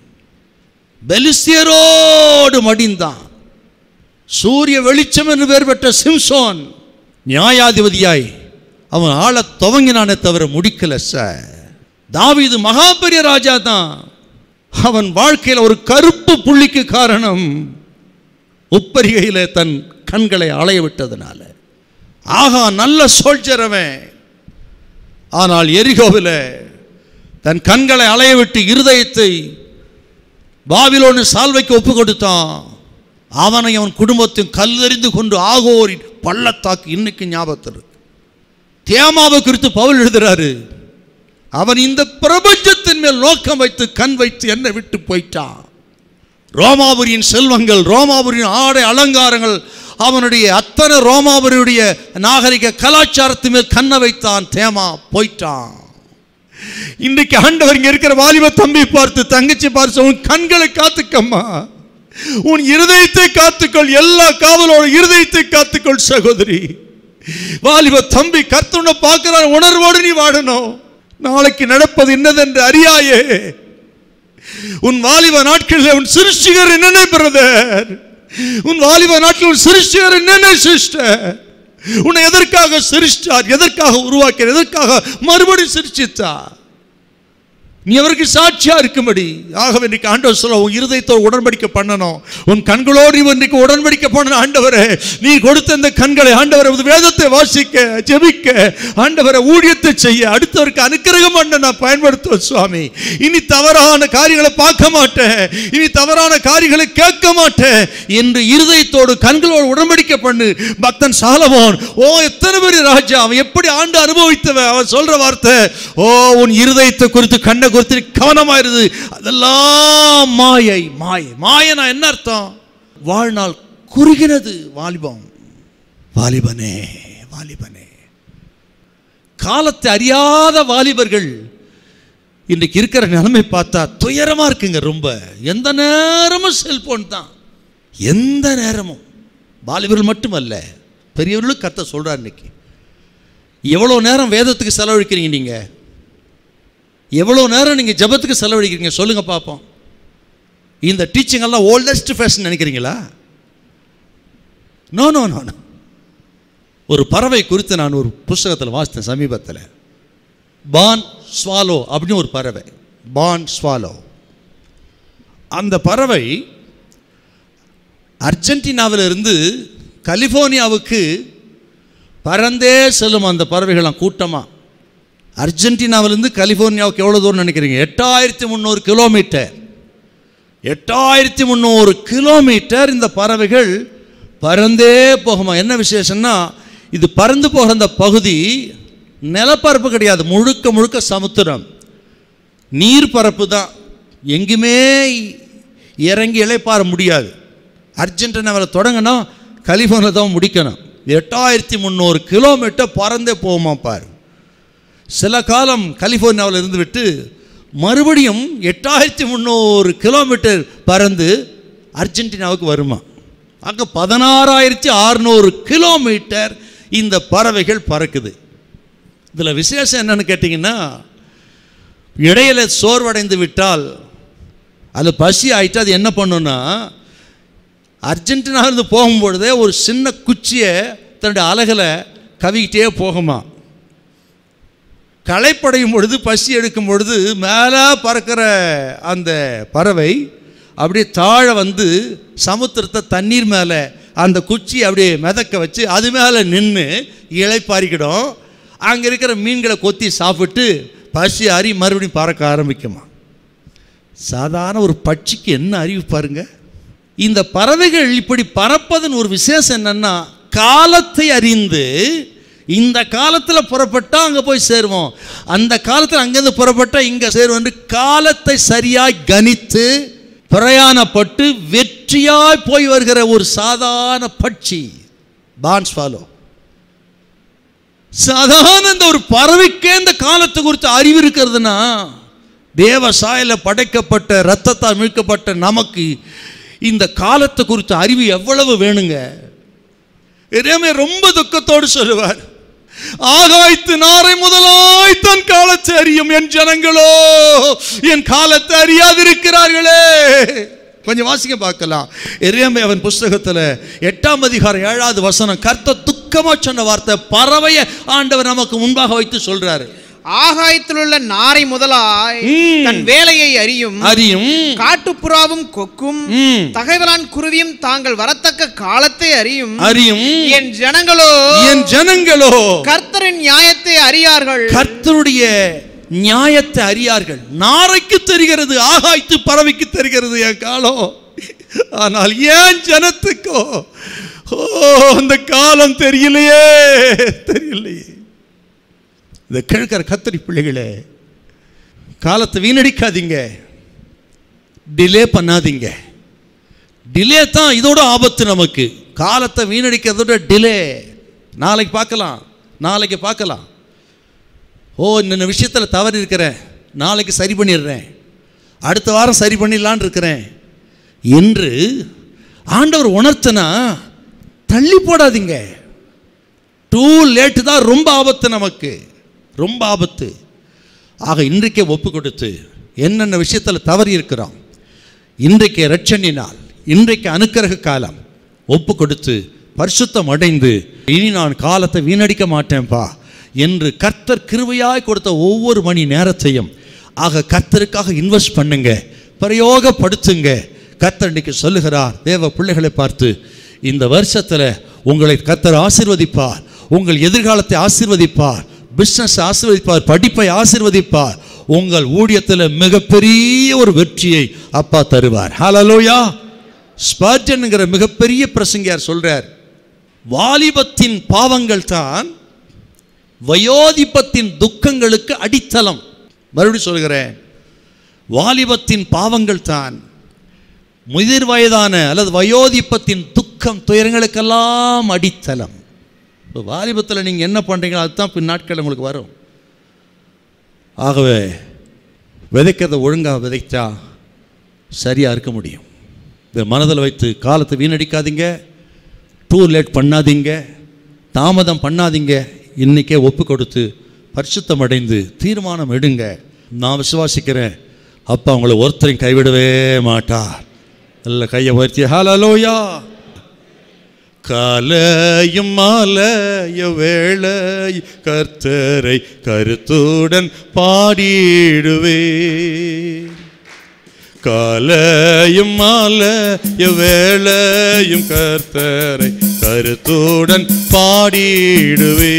[SPEAKER 1] பெலிஸ்தியரோடு மடிந்தான் சூரிய வெளிச்சம் என்று பெயர் பெற்ற சிம்சோன் நியாயாதிபதியாய் அவன் ஆளத் துவங்கினானே தவிர முடிக்கல சார் தாவீது மகா பெரிய ராஜா தான் அவன் வாழ்க்கையில் ஒரு கருப்பு புள்ளிக்கு காரணம் உப்பரிகையில் தன் கண்களை அலைய விட்டதுனால ஆகா நல்ல சோல்ஜர் அவன் ஆனால் எரிகோவில் தன் கண்களை அலைய விட்டு இருதயத்தை பாபிலோனு சால்வைக்கு ஒப்பு கொடுத்தான் அவனை அவன் குடும்பத்தையும் கல்லெறிந்து கொண்டு ஆகோரின் பள்ளத்தாக்கு இன்னைக்கு ஞாபகத்தில் இருக்கு தேமாவை குறித்து பவுல் எழுதுறாரு அவன் இந்த பிரபஞ்சத்தின் மேல் நோக்கம் வைத்து கண் வைத்து என்னை விட்டு போயிட்டான் ரோமாபுரியின் செல்வங்கள் ரோமாபுரியின் ஆடை அலங்காரங்கள் அவனுடைய அத்தனை ரோமாபுரியுடைய நாகரிக கலாச்சாரத்து மேல் கண்ணை வைத்தான் தேமா போயிட்டான் இன்னைக்கு ஆண்டவர் இங்க இருக்கிற வாலிப தம்பி பார்த்து தங்கச்சி பார்த்து உன் கண்களை காத்துக்கம்மா உன் இருதயத்தை காத்துக்கொள் எல்லா காவலோட இருதயத்தை காத்துக்கொள் சகோதரி வாலிப தம்பி கர்த்தனை பார்க்கிறார் உணர்வோடு நீ வாழணும் நாளைக்கு நடப்பது என்னதென்று அறியாயே உன் வாலிப நாட்களில் உன் சிருஷ்டிகர் என்னென்ன பிரதர் உன் வாலிப நாட்களில் உன் சிருஷ்டிகர் என்னென்ன சிஸ்டர் உன்னை எதற்காக சிருஷ்டார் எதற்காக உருவாக்கினார் எதற்காக மறுபடியும் சிருஷ்டித்தார் நீ அவருக்கு சாட்சியா இருக்கும்படி ஆகவே இன்னைக்கு ஆண்டவர் சொல்ல உன் இருதயத்தோடு உடன்படிக்கை பண்ணணும் உன் கண்களோடு இவன் இன்னைக்கு உடன்படிக்கை பண்ணணும் ஆண்டவரே நீ கொடுத்த இந்த கண்களை ஆண்டவரை உமது வேதத்தை வாசிக்க ஜெபிக்க ஆண்டவரை ஊழியத்தை செய்ய அடுத்தவருக்கு அனுக்கிரகம் பண்ண நான் பயன்படுத்துவேன் சுவாமி இனி தவறான காரியங்களை பார்க்க மாட்டேன் இனி தவறான காரியங்களை கேட்க மாட்டேன் என்று இருதயத்தோடு கண்களோடு உடன்படிக்கை பண்ணு பக்தன் சாலமோன் ஓ எத்தனை பெரிய ராஜா அவன் எப்படி ஆண்டு அனுபவித்தவன் அவன் சொல்ற வார்த்தை ஓ உன் இருதயத்தை குறித்து கண்ணை குறித்து நீ கவனமா இருது அதெல்லாம் மாயை மாயை மாயனா என்ன அர்த்தம் வாழ்நாள் குறுகினது வாலிபம் வாலிபனே வாலிபனே காலத்தை அறியாத வாலிபர்கள் இன்றைக்கு இருக்கிற நிலைமை பார்த்தா துயரமா இருக்குங்க ரொம்ப எந்த நேரமும் செல்போன் தான் எந்த நேரமும் வாலிபர்கள் மட்டுமல்ல பெரியவர்களும் கத்த சொல்கிறார் இன்னைக்கு எவ்வளோ நேரம் வேதத்துக்கு செலவழிக்கிறீங்க நீங்கள் எவ்வளோ நேரம் நீங்கள் ஜெபத்துக்கு செலவழிக்கிறீங்க சொல்லுங்கள் பார்ப்போம் இந்த டீச்சிங் எல்லாம் ஓல்டஸ்ட் ஃபேஷன் நினைக்கிறீங்களா நோ நோ நோ நோ ஒரு பறவை குறித்து நான் ஒரு புஸ்தகத்தில் வாசித்தேன் சமீபத்தில் பான் ஸ்வாலோ அப்படின்னு ஒரு பறவை பான் ஸ்வாலோ அந்த பறவை அர்ஜென்டினாவிலிருந்து கலிஃபோர்னியாவுக்கு பறந்தே செல்லும் அந்த பறவைகளாம் கூட்டமாக அர்ஜென்டினாவிலிருந்து கலிஃபோர்னியாவுக்கு எவ்வளோ தூரம் நினைக்கிறீங்க எட்டாயிரத்தி முந்நூறு கிலோமீட்டர் எட்டாயிரத்தி முந்நூறு கிலோமீட்டர் இந்த பறவைகள் பறந்தே போகுமா என்ன விசேஷம்னா இது பறந்து போகிற அந்த பகுதி நிலப்பரப்பு கிடையாது முழுக்க முழுக்க சமுத்திரம் நீர் பரப்பு தான் எங்கேயுமே இறங்கி இளைப்பாற முடியாது அர்ஜென்டினாவில் தொடங்கினா கலிஃபோர்னியா தான் முடிக்கணும் எட்டாயிரத்தி முந்நூறு கிலோமீட்டர் பறந்தே போகுமா பாரு சில காலம் கலிஃபோர்னியாவில் இருந்து விட்டு மறுபடியும் எட்டாயிரத்தி முந்நூறு கிலோமீட்டர் பறந்து அர்ஜென்டினாவுக்கு வருமா அங்கே பதினாறாயிரத்தி அறுநூறு கிலோமீட்டர் இந்த பறவைகள் பறக்குது இதில் விசேஷம் என்னன்னு கேட்டிங்கன்னா இடையில சோர்வடைந்து விட்டால் அது பசி ஆயிட்டு அது என்ன பண்ணுன்னா அர்ஜென்டினாவிலிருந்து போகும்பொழுதே ஒரு சின்ன குச்சியை தன்னுடைய அலகில் கவிக்கிட்டே போகுமா களைப்படையும் பொழுது பசி எடுக்கும் பொழுது மேலே பறக்கிற அந்த பறவை அப்படியே தாழ வந்து சமுத்திரத்தை தண்ணீர் மேலே அந்த குச்சி அப்படியே மிதக்க வச்சு அது மேலே நின்று இளைப்பாரிக்கிடும் அங்கே இருக்கிற மீன்களை கொத்தி சாப்பிட்டு பசி அறி மறுபடியும் பறக்க ஆரம்பிக்குமா சாதாரண ஒரு பட்சிக்கு என்ன அறிவு பாருங்க இந்த பறவைகள் இப்படி பறப்பதன் ஒரு விசேஷம் என்னன்னா காலத்தை அறிந்து இந்த காலத்தில் புறப்பட்டா அங்கே போய் சேருவோம் அந்த காலத்தில் அங்கேருந்து புறப்பட்டா இங்கே சேருவோம் என்று காலத்தை சரியாய் கணித்து பிரயாணப்பட்டு வெற்றியாய் போய் வருகிற ஒரு சாதாரண பட்சி பான்ஸ் ஃபாலோ சாதாரண இந்த ஒரு பறவைக்கே இந்த காலத்தை குறித்து அறிவு இருக்கிறதுனா தேவ சாயல படைக்கப்பட்ட ரத்தத்தால் மீட்கப்பட்ட நமக்கு இந்த காலத்தை குறித்த அறிவு எவ்வளவு வேணுங்க இறைமே ரொம்ப துக்கத்தோடு சொல்லுவார் ஆகாய்த்து நாரை முதலாய் தன் காலத்தை அறியும் என் ஜனங்களோ என் காலத்தை அறியாதிருக்கிறார்களே கொஞ்சம் வாசிக்க பார்க்கலாம் எரியாமை அவன் புஸ்தகத்தில் எட்டாம் அதிகாரம் ஏழாவது வசனம் கர்த்த துக்கமா சொன்ன வார்த்தை பறவையை ஆண்டவர் நமக்கு முன்பாக வைத்து சொல்றாரு
[SPEAKER 2] ஆகாயத்தில் உள்ள நாரை முதலாய்
[SPEAKER 1] ம்.
[SPEAKER 2] தன் வேலையை அறியும்
[SPEAKER 1] அறியும்
[SPEAKER 2] காட்டுப்புறாவும் கொக்கும்
[SPEAKER 1] ம்.
[SPEAKER 2] தகைவலான் குருவியும் தாங்கள் வரத்தக்க காலத்தை அறியும்
[SPEAKER 1] அறியும்
[SPEAKER 2] என் ஜனங்களோ
[SPEAKER 1] என் ஜனங்களோ
[SPEAKER 2] கர்த்தரின் நியாயத்தை அறியார்கள்
[SPEAKER 1] கர்த்தருடைய நியாயத்தை அறியார்கள் நாரைக்கு தெரிகிறது ஆகாய்த்து பறவைக்கு தெரிகிறது என் காலம் ஆனால் ஏன் ஜனத்துக்கோ ஓ அந்த காலம் தெரியலையே தெரியலையே இந்த கிழக்கிற கத்தரி பிள்ளைகளே காலத்தை வீணடிக்காதீங்க டிலே பண்ணாதீங்க டிலே தான் இதோட ஆபத்து நமக்கு காலத்தை வீணடிக்கிறதோட டிலே நாளைக்கு பார்க்கலாம் நாளைக்கு பார்க்கலாம் ஓ இந்த விஷயத்தில் தவறு இருக்கிறேன் நாளைக்கு சரி பண்ணிடுறேன் அடுத்த வாரம் சரி பண்ணிடலான்னு இருக்கிறேன் என்று ஆண்டவர் உணர்த்தனா தள்ளி போடாதீங்க டூ லேட்டு தான் ரொம்ப ஆபத்து நமக்கு ரொம்ப ஆபத்து ஆக இன்றைக்கே ஒப்பு கொடுத்து என்னென்ன விஷயத்தில் தவறி இருக்கிறோம் இன்றைக்கு ரட்சணினால் இன்றைக்கு அனுக்கிரக காலம் ஒப்பு கொடுத்து பரிசுத்தம் அடைந்து இனி நான் காலத்தை வீணடிக்க மாட்டேன்ப்பா என்று கர்த்தர் கிருபையாய் கொடுத்த ஒவ்வொரு மணி நேரத்தையும் ஆக கர்த்தருக்காக இன்வெஸ்ட் பண்ணுங்க பிரயோகப்படுத்துங்க கர்த்தர் இன்னைக்கு சொல்லுகிறார் தேவ பிள்ளைகளை பார்த்து இந்த வருஷத்தில் உங்களை கர்த்தர் ஆசீர்வதிப்பார் உங்கள் எதிர்காலத்தை ஆசீர்வதிப்பார் பிஸ்னஸ் ஆசீர்வதிப்பார் படிப்பை ஆசீர்வதிப்பார் உங்கள் ஊழியத்தில் மிகப்பெரிய ஒரு வெற்றியை அப்பா தருவார் ஹalleluya ஸ்பர்ஜன்ங்கிற மிகப்பெரிய பிரசங்கியார் சொல்றார் வாலிபத்தின் பாவங்கள் தான் வயோதிபத்தின் துக்கங்களுக்கு அடித்தளம் மறுபடியும் சொல்கிறேன் வாலிபத்தின் பாவங்கள் தான் முதிர் வயதான அல்லது வயோதிபத்தின் துக்கம் துயரங்களுக்கெல்லாம் அடித்தளம் இப்போ வாலிபத்தில் நீங்கள் என்ன பண்ணுறீங்களோ அதுதான் பின் நாட்கள் உங்களுக்கு வரும் ஆகவே விதைக்கிறத ஒழுங்காக விதைத்தா சரியாக இருக்க முடியும் இதை மனதில் வைத்து காலத்தை வீணடிக்காதீங்க டூ லேட் பண்ணாதீங்க தாமதம் பண்ணாதீங்க இன்றைக்கே ஒப்பு கொடுத்து பரிசுத்தம் அடைந்து தீர்மானம் எடுங்க நான் விசுவாசிக்கிறேன் அப்பா உங்களை ஒருத்தரையும் கைவிடவே மாட்டார் நல்ல கையை உயர்த்தி ஹalleluya காலையும் மாலைய வேளை கர்த்தரை கருத்துடன் பாடிடுவே காலையும் மாலைய வேளையும் கர்த்தரை கருத்துடன் பாடிடுவே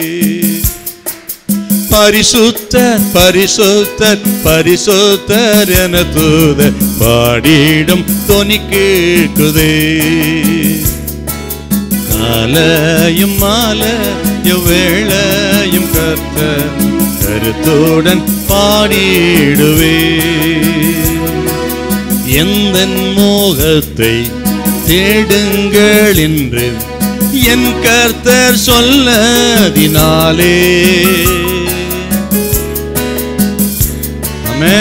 [SPEAKER 1] பரிசுத்தர் பரிசுத்தர் பரிசுத்தர் என தூதர் பாடிடும் தொனி கேட்குதே காலையும் மாலையும் வேளையும் கர்த்தர் கருத்துடன் பாடிடுவே எந்த மோகத்தை தேடுங்கள் என்று என் கர்த்தர் சொல்லதினாலே ஆமே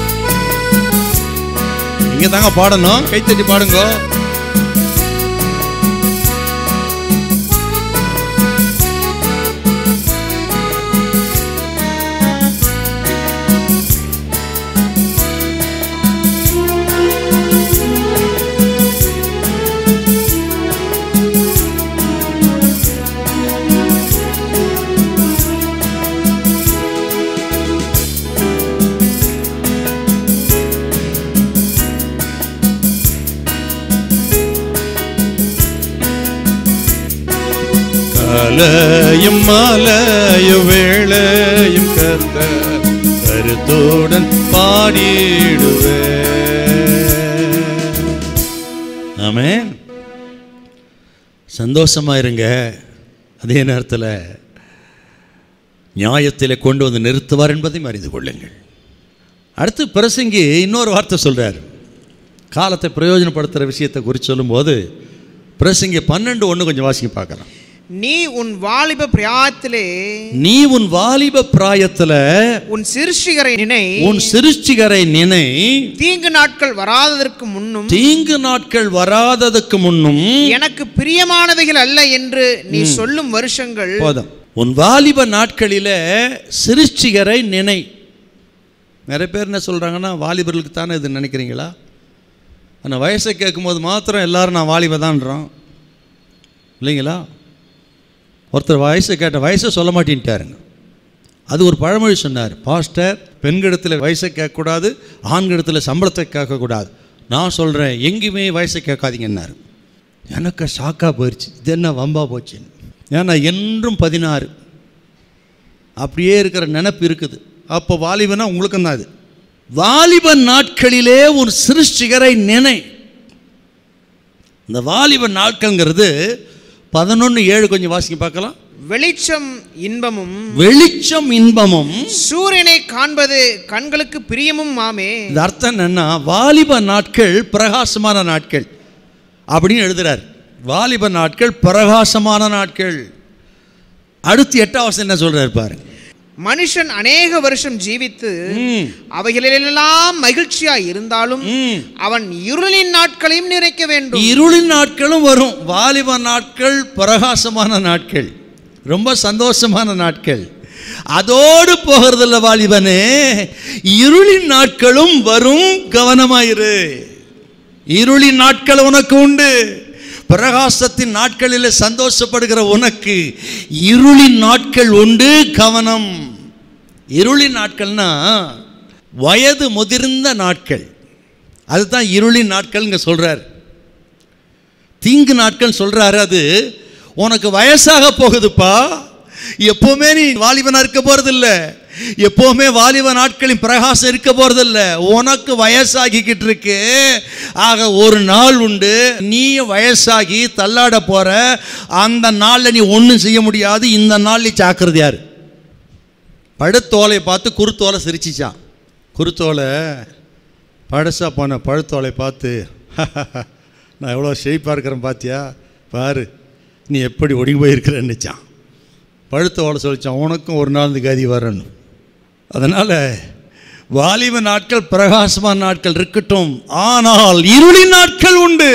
[SPEAKER 1] இங்க தாங்க பாடணும் கைத்தட்டி பாடுங்க காலையும் மாலையும் வேளையும் கத்த கருத்துடன் பாடிடுவே ஆமென் சந்தோஷமா இருங்க அதே நேரத்தில் நியாயத்திலே கொண்டு வந்து நிறுத்துவார் என்பதையும் அறிந்து கொள்ளுங்கள் அடுத்து பிரசங்கி இன்னொரு வார்த்தை சொல்றார் காலத்தை பிரயோஜனப்படுத்துகிற விஷயத்தை குறித்து சொல்லும்போது பிரசங்கி பன்னெண்டு ஒன்று கொஞ்சம் வாசிக்க பார்க்கலாம்
[SPEAKER 2] நீ உன் வாலிப பிராயத்திலே
[SPEAKER 1] நீ உன் வாலிப பிராயத்துல
[SPEAKER 2] உன் சிறுஷிகரை நினை
[SPEAKER 1] உன் சிருஷ்டிகரை நினை
[SPEAKER 2] தீங்கு நாட்கள் வராததற்கு முன்னும்
[SPEAKER 1] தீங்கு நாட்கள் வராததுக்கு முன்னும்
[SPEAKER 2] எனக்கு பிரியமானவைகள் அல்ல என்று நீ சொல்லும் வருஷங்கள்
[SPEAKER 1] போதும் உன் வாலிப நாட்களில சிருஷ்டிகரை நினை நிறைய பேர் என்ன சொல்றாங்கன்னா வாலிபர்களுக்கு தானே இது நினைக்கிறீங்களா ஆனால் வயசை கேட்கும்போது மாத்திரம் எல்லாரும் நான் வாலிபதான்றோம் இல்லைங்களா ஒருத்தர் வயசை கேட்ட வயசை சொல்ல மாட்டேன்ட்டாருங்க அது ஒரு பழமொழி சொன்னார் பாஸ்டர் பெண்களிடத்தில் வயசை கேட்கக்கூடாது ஆண்களிடத்தில் சம்பளத்தை கேட்கக்கூடாது நான் சொல்கிறேன் எங்கேயுமே வயசை கேட்காதீங்கன்னாரு எனக்கு ஷாக்காக போயிடுச்சு இது என்ன வம்பா போச்சுன்னு ஏன்னா என்றும் பதினாறு அப்படியே இருக்கிற நினப்பு இருக்குது அப்போ வாலிபனா உங்களுக்கும் தான் இது வாலிப நாட்களிலே ஒரு சிருஷ்டிகரை நினை இந்த வாலிப நாட்கள்ங்கிறது பதினொன்று ஏழு கொஞ்சம் வாசிக்க பார்க்கலாம்
[SPEAKER 2] வெளிச்சம் இன்பமும்
[SPEAKER 1] வெளிச்சம் இன்பமும்
[SPEAKER 2] சூரியனை காண்பது கண்களுக்கு பிரியமும் மாமே
[SPEAKER 1] இந்த அர்த்தம் என்னன்னா வாலிப நாட்கள் பிரகாசமான நாட்கள் அப்படின்னு எழுதுறார் வாலிப நாட்கள் பிரகாசமான நாட்கள் அடுத்து எட்டாவது என்ன சொல்றாரு பாருங்க
[SPEAKER 2] மனுஷன் அநேக வருஷம் ஜீவித்து
[SPEAKER 1] ம்,
[SPEAKER 2] அவைகளிலெல்லாம் மகிழ்ச்சியா இருந்தாலும்
[SPEAKER 1] ம்.
[SPEAKER 2] அவன் இருளின் நாட்களையும் நிறைக்க வேண்டும்
[SPEAKER 1] இருளின் நாட்களும் வரும் வாலிப நாட்கள் பிரகாசமான நாட்கள் ரொம்ப சந்தோஷமான நாட்கள் அதோடு போகிறதில்ல வாலிபனே இருளின் நாட்களும் வரும் கவனமாயிரு இருளின் நாட்கள் உனக்கு உண்டு பிரகாசத்தின் நாட்களில் சந்தோஷப்படுகிற உனக்கு இருளின் நாட்கள் உண்டு கவனம் இருளின் நாட்கள்னா வயது முதிர்ந்த நாட்கள் அதுதான் இருளின் நாட்கள்ங்க சொல்றார் தீங்கு நாட்கள் சொல்றாரு அது உனக்கு வயசாக போகுதுப்பா எப்பவுமே நீ வாலிபனா இருக்க போறதில்ல எப்பவுமே வாலிப நாட்களின் பிரகாசம் இருக்க போறதில்ல உனக்கு வயசாகிக்கிட்டு இருக்கு ஆக ஒரு நாள் உண்டு நீ வயசாகி தள்ளாட போற அந்த நாளில் நீ ஒன்றும் செய்ய முடியாது இந்த நாள் நீ ஜாக்கிரதையாரு பழுத்தோலை பார்த்து குருத்தோலை சிரிச்சிச்சான் குருத்தோலை பழசா போன பழுத்தோலை பார்த்து நான் எவ்வளோ ஷேப்பாக இருக்கிறேன் பார்த்தியா பாரு நீ எப்படி ஒடுங்கி போயிருக்கிறேன்னுச்சான் பழுத்த ஓலை சொல்லிச்சான் உனக்கும் ஒரு நாள் இந்த கதி வரணும் அதனால் வாலிப நாட்கள் பிரகாசமான நாட்கள் இருக்கட்டும் ஆனால் இருளின் நாட்கள் உண்டு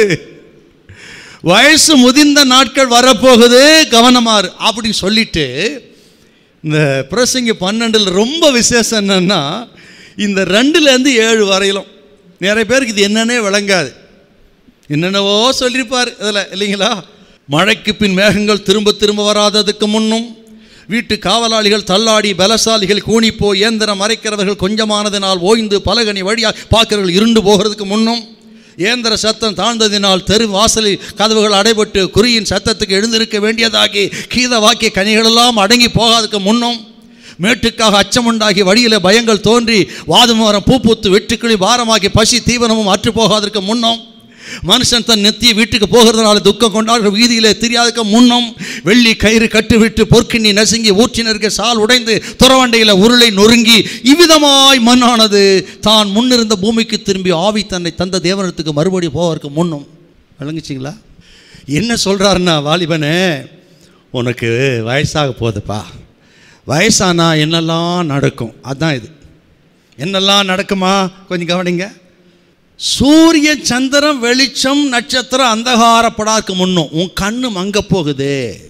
[SPEAKER 1] வயசு முதிர்ந்த நாட்கள் வரப்போகுது கவனமாறு அப்படி சொல்லிட்டு இந்த பிரசங்க பன்னெண்டில் ரொம்ப விசேஷம் என்னன்னா இந்த ரெண்டுலேருந்து ஏழு வரையிலும் நிறைய பேருக்கு இது என்னன்னே விளங்காது என்னென்னவோ சொல்லியிருப்பார் இதில் இல்லைங்களா மழைக்கு பின் மேகங்கள் திரும்ப திரும்ப வராததுக்கு முன்னும் வீட்டு காவலாளிகள் தள்ளாடி பலசாலிகள் கூணிப்போ இயந்திரம் மறைக்கிறவர்கள் கொஞ்சமானதினால் ஓய்ந்து பலகனி வழியாக பார்க்கிறவர்கள் இருண்டு போகிறதுக்கு முன்னும் இயந்திர சத்தம் தாழ்ந்ததினால் தெரு வாசலில் கதவுகள் அடைபட்டு குறியின் சத்தத்துக்கு எழுந்திருக்க வேண்டியதாகி கீத வாக்கிய கனிகளெல்லாம் அடங்கி போகாததுக்கு முன்னும் மேட்டுக்காக அச்சமுண்டாகி வழியில் பயங்கள் தோன்றி வாதுமரம் பூப்பூத்து வெட்டுக்கிளி பாரமாகி பசி தீவனமும் அற்று போகாதற்கு முன்னும் மனுஷன் தன் நெத்திய வீட்டுக்கு போகிறதுனால துக்கம் கொண்டாடுற வீதியிலே தெரியாதக்க முன்னும் வெள்ளி கயிறு கட்டுவிட்டு பொற்கிண்ணி நசுங்கி ஊற்றினருக்கு சால் உடைந்து துறவண்டையில் உருளை நொறுங்கி இவ்விதமாய் மண்ணானது தான் முன்னிருந்த பூமிக்கு திரும்பி ஆவி தன்னை தந்த தேவனத்துக்கு மறுபடி போவதற்கு முன்னும் விளங்குச்சிங்களா என்ன சொல்கிறாருன்னா வாலிபனே உனக்கு வயசாக போகுதுப்பா வயசானா என்னெல்லாம் நடக்கும் அதான் இது என்னெல்லாம் நடக்குமா கொஞ்சம் கவனிங்க சூரிய சந்திரன் வெளிச்சம் நட்சத்திரம் அந்தகாரப்படாதுக்கு முன்னும் உன் கண்ணு மங்க போகுது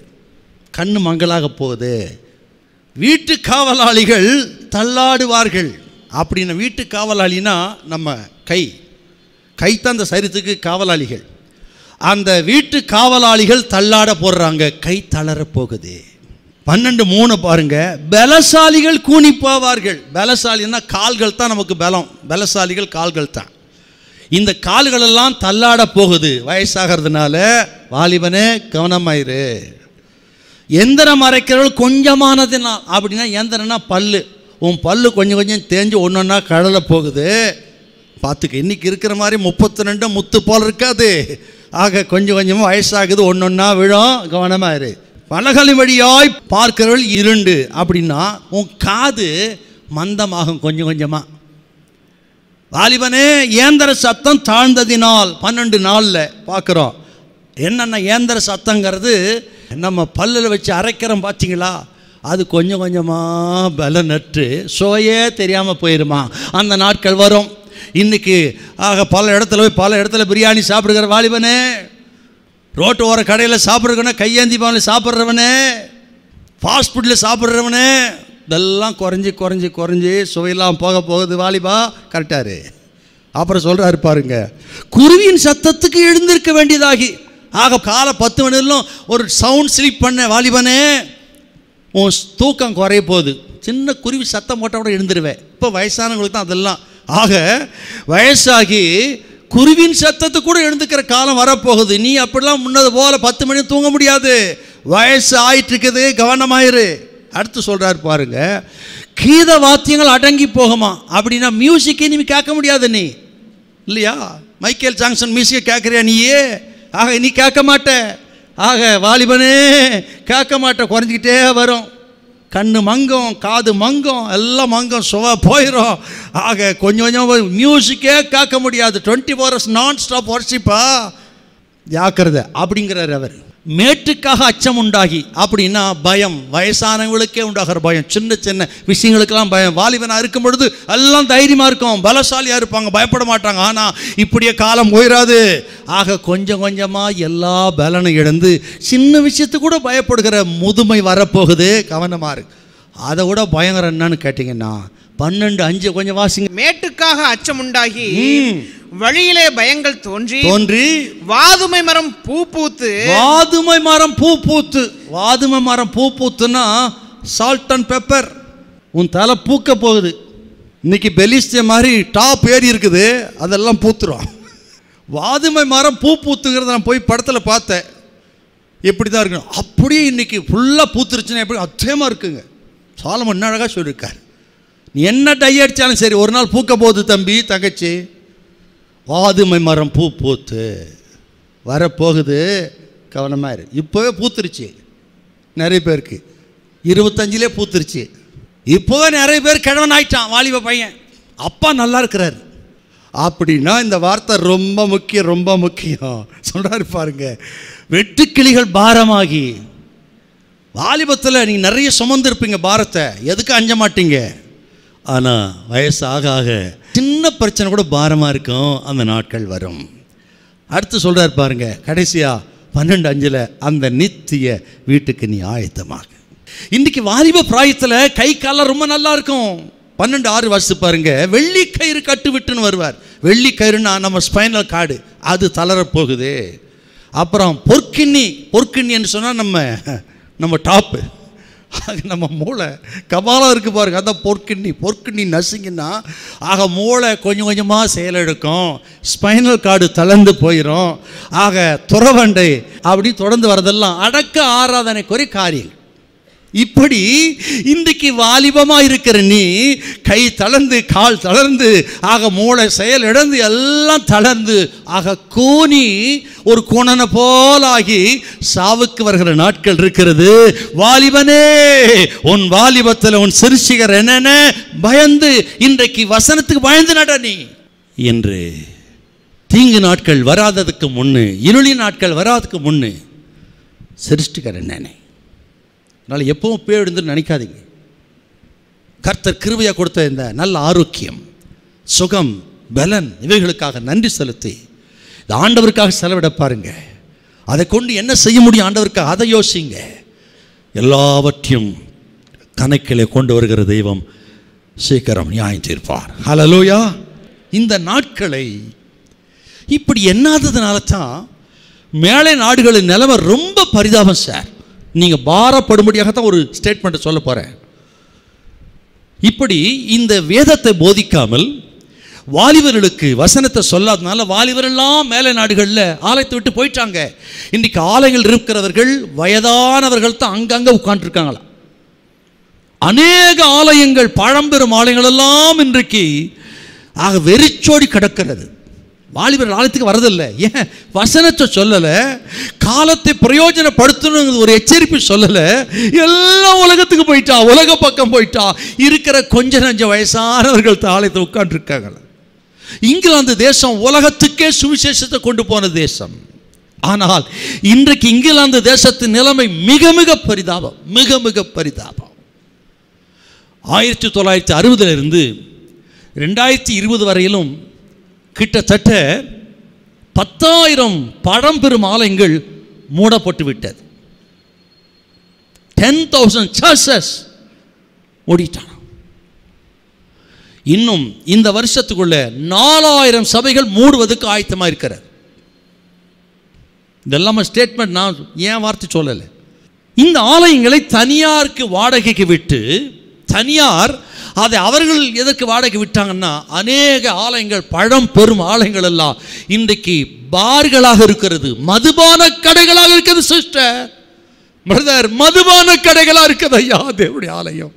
[SPEAKER 1] கண்ணு மங்கலாக போகுது வீட்டு காவலாளிகள் தள்ளாடுவார்கள் அப்படின்னு வீட்டு காவலாளினா நம்ம கை கை தான் அந்த சரீரத்துக்கு காவலாளிகள் அந்த வீட்டு காவலாளிகள் தள்ளாட போடுறாங்க கை தளர போகுது பன்னெண்டு மூணு பாருங்க பலசாலிகள் கூனி போவார்கள் பலசாலின்னா கால்கள் தான் நமக்கு பலம் பலசாலிகள் கால்கள் தான் இந்த கால்களெல்லாம் தள்ளாட போகுது வயசாகிறதுனால வாலிபனே கவனமாயிரு எந்திரம் அரைக்கிறவள் கொஞ்சமானதுனா அப்படின்னா எந்திரம்னா பல்லு உன் பல்லு கொஞ்சம் கொஞ்சம் தேஞ்சு ஒன்று ஒன்றா கடலை போகுது பார்த்துக்க இன்னைக்கு இருக்கிற மாதிரி முப்பத்தி ரெண்டு முத்து போல் இருக்காது ஆக கொஞ்சம் கொஞ்சமாக வயசாகுது ஒன்று ஒன்றா விழும் கவனமாக இரு பலகலி வழியாய் பார்க்கிறவள் இருண்டு அப்படின்னா உன் காது மந்தமாகும் கொஞ்சம் கொஞ்சமாக வாலிபனே ஏந்திர சத்தம் தாழ்ந்ததினால் பன்னெண்டு நாளில் பார்க்குறோம் என்னென்ன ஏந்திர சத்தங்கிறது நம்ம பல்லில் வச்சு அரைக்கிறோம் பார்த்தீங்களா அது கொஞ்சம் கொஞ்சமாக பல நட்டு சுவையே தெரியாமல் போயிருமா அந்த நாட்கள் வரும் இன்னைக்கு ஆக பல இடத்துல போய் பல இடத்துல பிரியாணி சாப்பிடுகிற வாலிபனே ரோட்டு ஓர கடையில் சாப்பிட்றவனே கையேந்தி பாலில் சாப்பிட்றவனே ஃபாஸ்ட் ஃபுட்டில் சாப்பிட்றவனே இதெல்லாம் குறைஞ்சி குறைஞ்சி குறைஞ்சி சுவையெல்லாம் போக போகுது வாலிபா கரெக்டாரு அப்புறம் சொல்கிறாரு பாருங்க குருவியின் சத்தத்துக்கு எழுந்திருக்க வேண்டியதாகி ஆக காலை பத்து மணிலும் ஒரு சவுண்ட் ஸ்லீப் பண்ண வாலிபனே உன் தூக்கம் குறைய போகுது சின்ன குருவி சத்தம் போட்டால் கூட எழுந்துருவேன் இப்போ வயசானவங்களுக்கு தான் அதெல்லாம் ஆக வயசாகி குருவின் சத்தத்தை கூட எழுந்துக்கிற காலம் வரப்போகுது நீ அப்படிலாம் முன்னது போல பத்து மணி தூங்க முடியாது வயசு ஆயிட்டு இருக்குது கவனமாயிரு அடுத்து சொல்கிறாரு பாருங்க கீத வாத்தியங்கள் அடங்கி போகுமா அப்படின்னா மியூசிக் இனிமே கேட்க முடியாது நீ இல்லையா மைக்கேல் ஜாங்சன் மியூசிக்கை கேட்குறியா நீயே ஆக நீ கேட்க மாட்ட ஆக வாலிபனே கேட்க மாட்ட குறைஞ்சிக்கிட்டே வரும் கண்ணு மங்கும் காது மங்கும் எல்லாம் மங்கும் சுவா போயிடும் ஆக கொஞ்சம் கொஞ்சம் மியூசிக்கே கேட்க முடியாது twenty four hours non stop வர்ஷிப்பா ஜாக்கிரதை அப்படிங்கிறார் அவர் மேட்டுக்காக அச்சம் உண்டாகி அப்படின்னா பயம் வயசானவங்களுக்கே உண்டாகிற பயம் சின்ன சின்ன விஷயங்களுக்கெல்லாம் பயம் வாலிபனாக இருக்கும் பொழுது எல்லாம் தைரியமாக இருக்கும் பலசாலியாக இருப்பாங்க பயப்பட மாட்டாங்க ஆனால் இப்படியே காலம் போயிடாது ஆக கொஞ்சம் கொஞ்சமாக எல்லா பலனும் இழந்து சின்ன விஷயத்துக்கு கூட பயப்படுகிற முதுமை வரப்போகுது கவனமாக இருக்கு அதை விட பயங்கரம் என்னன்னு கேட்டிங்கன்னா பன்னெண்டு அஞ்சு கொஞ்சம் வாசிங்க
[SPEAKER 2] மேட்டுக்காக அச்சம் உண்டாகி
[SPEAKER 1] ம்.
[SPEAKER 2] வழியிலே பயங்கள் தோன்றி
[SPEAKER 1] தோன்றி
[SPEAKER 2] வாதுமை மரம் பூ பூத்து
[SPEAKER 1] வாதுமை மரம் பூ பூத்து வாதுமை மரம் பூ பூத்துன்னா சால்ட் அண்ட் பெப்பர் உன் தலை பூக்க போகுது இன்னைக்கு பெலிஸ்தே மாதிரி டாப் ஏறி இருக்குது அதெல்லாம் பூத்துரும் வாதுமை மரம் பூ பூத்துங்கிறத நான் போய் படத்தில் பார்த்தேன் எப்படி தான் இருக்கணும் அப்படியே இன்னைக்கு ஃபுல்லாக பூத்துருச்சுன்னா எப்படி அத்தியமாக இருக்குங்க சாலமன் என்ன அழகாக சொல்லியிருக்கார் நீ என்ன டை அடித்தாலும் சரி ஒரு நாள் பூக்க போகுது தம்பி தங்கச்சி வாதுமை மரம் பூ பூத்து வரப்போகுது கவனமாக இரு இப்போவே பூத்துருச்சு நிறைய பேருக்கு இருபத்தஞ்சிலே பூத்துருச்சு இப்போவே நிறைய பேர் கிழவன் ஆயிட்டான் வாலிப பையன் அப்பா நல்லா இருக்கிறாரு அப்படின்னா இந்த வார்த்தை ரொம்ப முக்கியம் ரொம்ப முக்கியம் சொல்கிறாரு பாருங்க வெட்டுக்கிளிகள் பாரமாகி வாலிபத்தில் நீங்கள் நிறைய சுமந்துருப்பீங்க பாரத்தை எதுக்கு அஞ்ச மாட்டீங்க ஆனால் வயசு ஆக ஆக சின்ன பிரச்சனை கூட பாரமாக இருக்கும் அந்த நாட்கள் வரும் அடுத்து சொல்கிறார் பாருங்க கடைசியா பன்னெண்டு அஞ்சில் அந்த நித்திய வீட்டுக்கு நீ ஆயத்தமாக இன்னைக்கு வாலிப பிராயத்தில் கை காலம் ரொம்ப நல்லா இருக்கும் பன்னெண்டு ஆறு வருஷத்து பாருங்க வெள்ளி கயிறு கட்டு விட்டுன்னு வருவார் வெள்ளி கயிறுனா நம்ம ஸ்பைனல் கார்டு அது தளர போகுது அப்புறம் பொற்கிண்ணி பொற்கிண்ணின்னு சொன்னால் நம்ம நம்ம டாப்பு ஆக நம்ம மூளை கபாலம் இருக்கு பாருங்க அதான் பொற்கிண்ணி பொற்கிண்ணி நசுங்கினா ஆக மூளை கொஞ்சம் கொஞ்சமாக செயலெடுக்கும் ஸ்பைனல் கார்டு தளர்ந்து போயிடும் ஆக துறவண்டை அப்படி தொடர்ந்து வரதெல்லாம் அடக்க ஆராதனைக்குரிய காரியம் இப்படி இன்றைக்கு வாலிபமா இருக்கிற நீ கை தளர்ந்து கால் தளர்ந்து ஆக மூளை செயல் இழந்து எல்லாம் தளர்ந்து ஆக கூனி ஒரு குணனை போலாகி சாவுக்கு வருகிற நாட்கள் இருக்கிறது வாலிபனே உன் வாலிபத்தில் உன் சிறுசிகர் என்னென்ன பயந்து இன்றைக்கு வசனத்துக்கு பயந்து நட நீ என்று தீங்கு நாட்கள் வராததுக்கு முன்னு இருளி நாட்கள் வராததுக்கு முன்னு சிருஷ்டிகர் என்னென்ன அதனால் எப்பவும் பேய் எழுந்து நினைக்காதீங்க கர்த்தர் கிருபையாக கொடுத்த இந்த நல்ல ஆரோக்கியம் சுகம் பலன் இவைகளுக்காக நன்றி செலுத்தி இந்த ஆண்டவருக்காக செலவிட பாருங்க அதை கொண்டு என்ன செய்ய முடியும் ஆண்டவருக்காக அதை யோசிங்க எல்லாவற்றையும் கணக்கிலே கொண்டு வருகிற தெய்வம் சீக்கிரம் நியாயம் தீர்ப்பார் ஹலலோயா இந்த நாட்களை இப்படி என்னாததுனால தான் மேலை நாடுகளின் நிலைமை ரொம்ப பரிதாபம் சார் நீங்கள் பாரப்படும்படியாக தான் ஒரு ஸ்டேட்மெண்ட்டை சொல்ல போகிறேன் இப்படி இந்த வேதத்தை போதிக்காமல் வாலிபர்களுக்கு வசனத்தை சொல்லாதனால வாலிபரெல்லாம் மேலை நாடுகளில் ஆலயத்தை விட்டு போயிட்டாங்க இன்றைக்கு ஆலயங்கள் இருக்கிறவர்கள் வயதானவர்கள் தான் அங்கங்கே உட்காந்துருக்காங்களாம் அநேக ஆலயங்கள் பழம்பெரும் ஆலயங்கள் எல்லாம் இன்றைக்கு ஆக வெறிச்சோடி கிடக்கிறது வாலிபர் ஆலயத்துக்கு வரதில்லை ஏன் வசனத்தை சொல்லலை காலத்தை பிரயோஜனப்படுத்தணுங்கிற ஒரு எச்சரிப்பு சொல்லலை எல்லாம் உலகத்துக்கு போயிட்டா உலக பக்கம் போயிட்டா இருக்கிற கொஞ்ச நஞ்ச வயசானவர்கள் தான் ஆலயத்தை உட்காந்துருக்காங்க இங்கிலாந்து தேசம் உலகத்துக்கே சுவிசேஷத்தை கொண்டு போன தேசம் ஆனால் இன்றைக்கு இங்கிலாந்து தேசத்தின் நிலைமை மிக மிக பரிதாபம் மிக மிக பரிதாபம் ஆயிரத்தி தொள்ளாயிரத்தி அறுபதுல இருந்து ரெண்டாயிரத்தி இருபது வரையிலும் கிட்டத்தட்ட பத்தாயிரம் பழம்பெரும் ஆலயங்கள் மூடப்பட்டு விட்டது டென் தௌசண்ட் சர்ச்சஸ் மூடிட்டான் இன்னும் இந்த வருஷத்துக்குள்ள நாலாயிரம் சபைகள் மூடுவதற்கு ஆயத்தமாக இருக்கிறார் இதெல்லாம் ஸ்டேட்மெண்ட் நான் ஏன் வார்த்தை சொல்லலை இந்த ஆலயங்களை தனியாருக்கு வாடகைக்கு விட்டு தனியார் அதை அவர்கள் எதற்கு வாடகை விட்டாங்கன்னா அநேக ஆலயங்கள் பழம் பெரும் ஆலயங்கள் எல்லாம் இன்றைக்கு பார்களாக இருக்கிறது மதுபான கடைகளாக இருக்கிறது சிஸ்டர் பிரதர் மதுபான கடைகளாக இருக்குது ஐயா தேவடைய ஆலயம்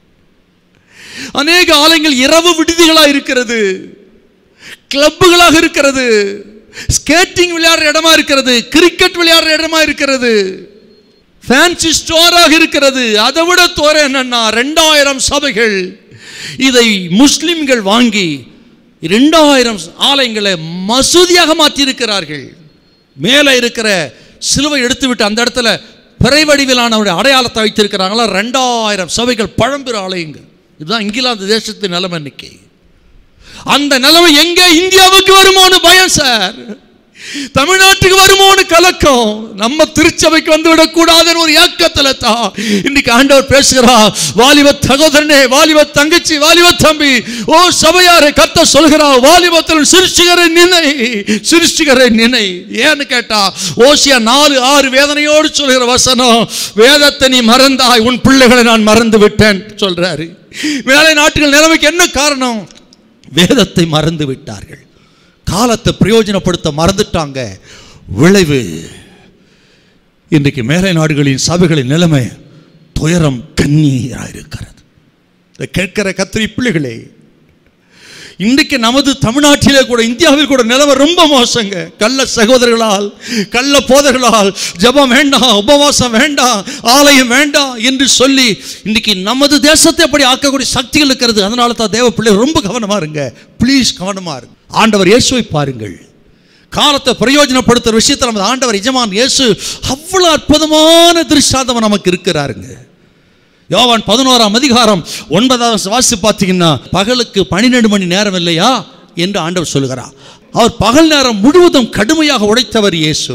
[SPEAKER 1] அநேக ஆலயங்கள் இரவு விடுதிகளாக இருக்கிறது கிளப்புகளாக இருக்கிறது ஸ்கேட்டிங் விளையாடுற இடமா இருக்கிறது கிரிக்கெட் விளையாடுற இடமா இருக்கிறது ஃபேன்சி ஸ்டோராக இருக்கிறது அதை விட தோற என்னன்னா ரெண்டாயிரம் சபைகள் இதை முஸ்லிம்கள் வாங்கி ரெண்டாயிரம் ஆலயங்களை மசூதியாக மாற்றியிருக்கிறார்கள் மேலே இருக்கிற சிலுவை எடுத்துவிட்டு அந்த இடத்துல பிறை வடிவிலானவருடைய அடையாளத்தை வைத்திருக்கிறாங்களா ரெண்டாயிரம் சபைகள் பழம்பெரு ஆலயங்கள் இதுதான் இங்கிலாந்து தேசத்தின் நிலைமை இன்னைக்கு அந்த நிலைமை எங்க இந்தியாவுக்கு வருமோன்னு பயம் சார் தமிழ்நாட்டுக்கு வருமோன்னு கலக்கம் நம்ம திருச்சபைக்கு வந்து விடக்கூடாதுன்னு ஒரு ஏக்கத்துல தான் இன்னைக்கு ஆண்டவர் பேசுகிறா வாலிப சகோதரனே வாலிப தங்கச்சி வாலிப தம்பி ஓ சபையாரை கத்த சொல்கிறா வாலிபத்தில் சிருஷ்டிகரை நினை சிருஷ்டிகரை நினை ஏன்னு கேட்டா ஓசியா நாலு ஆறு வேதனையோடு சொல்கிற வசனம் வேதத்தை நீ மறந்தாய் உன் பிள்ளைகளை நான் மறந்து விட்டேன் சொல்றாரு மேலை நாட்டுகள் நிலைமைக்கு என்ன காரணம் வேதத்தை மறந்து விட்டார்கள் காலத்தை பிரயோஜனப்படுத்த மறந்துட்டாங்க விளைவு இன்றைக்கு மேலை நாடுகளின் சபைகளின் நிலைமை துயரம் கண்ணீராக இருக்கிறது இதை கேட்கிற கத்திரி பிள்ளைகளே இன்றைக்கு நமது தமிழ்நாட்டிலே கூட இந்தியாவில் கூட நிலைமை ரொம்ப மோசங்க கள்ள சகோதரர்களால் கள்ள போதர்களால் ஜெபம் வேண்டாம் உபவாசம் வேண்டாம் ஆலயம் வேண்டாம் என்று சொல்லி இன்றைக்கு நமது தேசத்தை அப்படி ஆக்கக்கூடிய சக்திகள் இருக்கிறது அதனால தான் தேவ பிள்ளை ரொம்ப கவனமா இருங்க ப்ளீஸ் கவனமா இருங்க ஆண்டவர் இயேசுவை பாருங்கள் காலத்தை பிரயோஜனப்படுத்துகிற விஷயத்தில் நமது ஆண்டவர் எஜமான் இயேசு அவ்வளோ அற்புதமான திருஷ்டாந்தம் நமக்கு இருக்கிறாருங்க யோவான் பதினோராம் அதிகாரம் ஒன்பதாம் வாசி பார்த்தீங்கன்னா பகலுக்கு பன்னிரெண்டு மணி நேரம் இல்லையா என்று ஆண்டவர் சொல்லுகிறார் அவர் பகல் நேரம் முழுவதும் கடுமையாக உழைத்தவர் இயேசு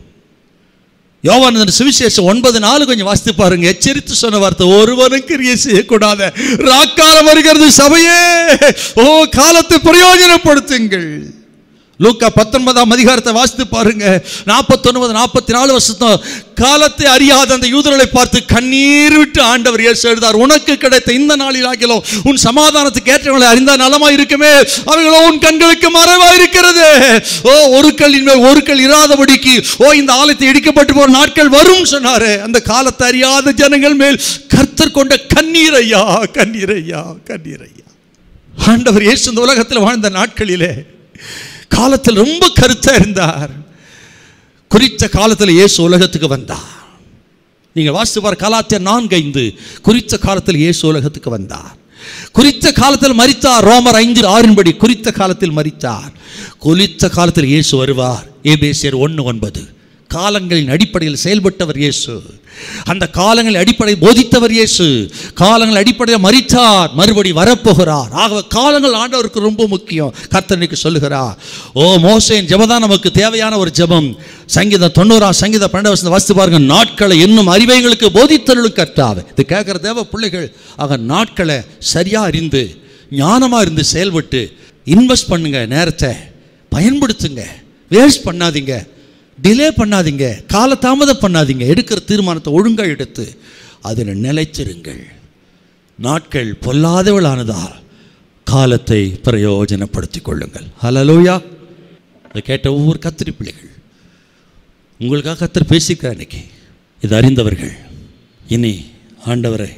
[SPEAKER 1] யோவான் இந்த சுவிசேஷம் ஒன்பது நாலு கொஞ்சம் வாசித்து பாருங்க எச்சரித்து சொன்ன வார்த்தை ஒருவனுக்கு கிரியை செய்யக்கூடாத ராக்காலம் வருகிறது சபையே ஓ காலத்தை பிரயோஜனப்படுத்துங்கள் லூக்கா பத்தொன்பதாம் அதிகாரத்தை வாசித்து பாருங்க நாற்பத்தொன்பது நாற்பத்தி நாலு வருஷத்தம் காலத்தை அறியாத அந்த யூதர்களை பார்த்து கண்ணீர் விட்டு ஆண்டவர் இயேசு எழுதார் உனக்கு கிடைத்த இந்த நாளில் ஆகிலும் உன் சமாதானத்துக்கு ஏற்றவங்களை அறிந்த நலமா இருக்குமே அவைகளோ உன் கண்களுக்கு மறைவா இருக்கிறது ஓ ஒரு கல்லின் மேல் ஒரு கல் இராதபடிக்கு ஓ இந்த ஆலயத்தை இடிக்கப்பட்டு போற நாட்கள் வரும் சொன்னாரு அந்த காலத்தை அறியாத ஜனங்கள் மேல் கர்த்தர் கொண்ட கண்ணீர் ஐயா கண்ணீர் ஐயா கண்ணீர் ஐயா ஆண்டவர் இயேசு இந்த உலகத்தில் வாழ்ந்த நாட்களிலே காலத்தில் ரொம்ப கருத்தா இருந்தார் குறித்த காலத்தில் இயேசு உலகத்துக்கு வந்தார் நீங்கள் வாசித்து பார் கலாத்தியர் நான்கு ஐந்து குறித்த காலத்தில் இயேசு உலகத்துக்கு வந்தார் குறித்த காலத்தில் மரித்தார் ரோமர் ஐந்து ஆறின்படி குறித்த காலத்தில் மரித்தார் குறித்த காலத்தில் இயேசு வருவார் ஏபேசியர் ஒன்று ஒன்பது காலங்களின் அடிப்படையில் செயல்பட்டவர் இயேசு அந்த காலங்களின் அடிப்படையில் போதித்தவர் இயேசு காலங்கள் அடிப்படையில் மரித்தார் மறுபடி வரப்போகிறார் ஆகவே காலங்கள் ஆண்டவருக்கு ரொம்ப முக்கியம் கர்த்தனுக்கு சொல்லுகிறார் ஓ மோசேன் ஜெபதான் நமக்கு தேவையான ஒரு ஜெபம் சங்கீதம் தொண்ணூறாம் சங்கீத பன்னெண்டு வருஷம் வாசித்து பாருங்க நாட்களை இன்னும் அறிவைகளுக்கு போதித்தருளும் கர்த்தாவே இது கேட்குற தேவ பிள்ளைகள் ஆக நாட்களை சரியா அறிந்து ஞானமா இருந்து செயல்பட்டு இன்வெஸ்ட் பண்ணுங்க நேரத்தை பயன்படுத்துங்க வேஸ்ட் பண்ணாதீங்க டிலே பண்ணாதீங்க காலதாமதம் பண்ணாதீங்க எடுக்கிற தீர்மானத்தை ஒழுங்காக எடுத்து அதில் நிலைச்சிருங்கள் நாட்கள் பொல்லாதவளானதால் காலத்தை பிரயோஜனப்படுத்திக் கொள்ளுங்கள் ஹலலோயா இதை கேட்ட ஒவ்வொரு கத்திரி பிள்ளைகள் உங்களுக்காக கத்தர் பேசிக்கிறார் இன்னைக்கு இது அறிந்தவர்கள் இனி ஆண்டவரை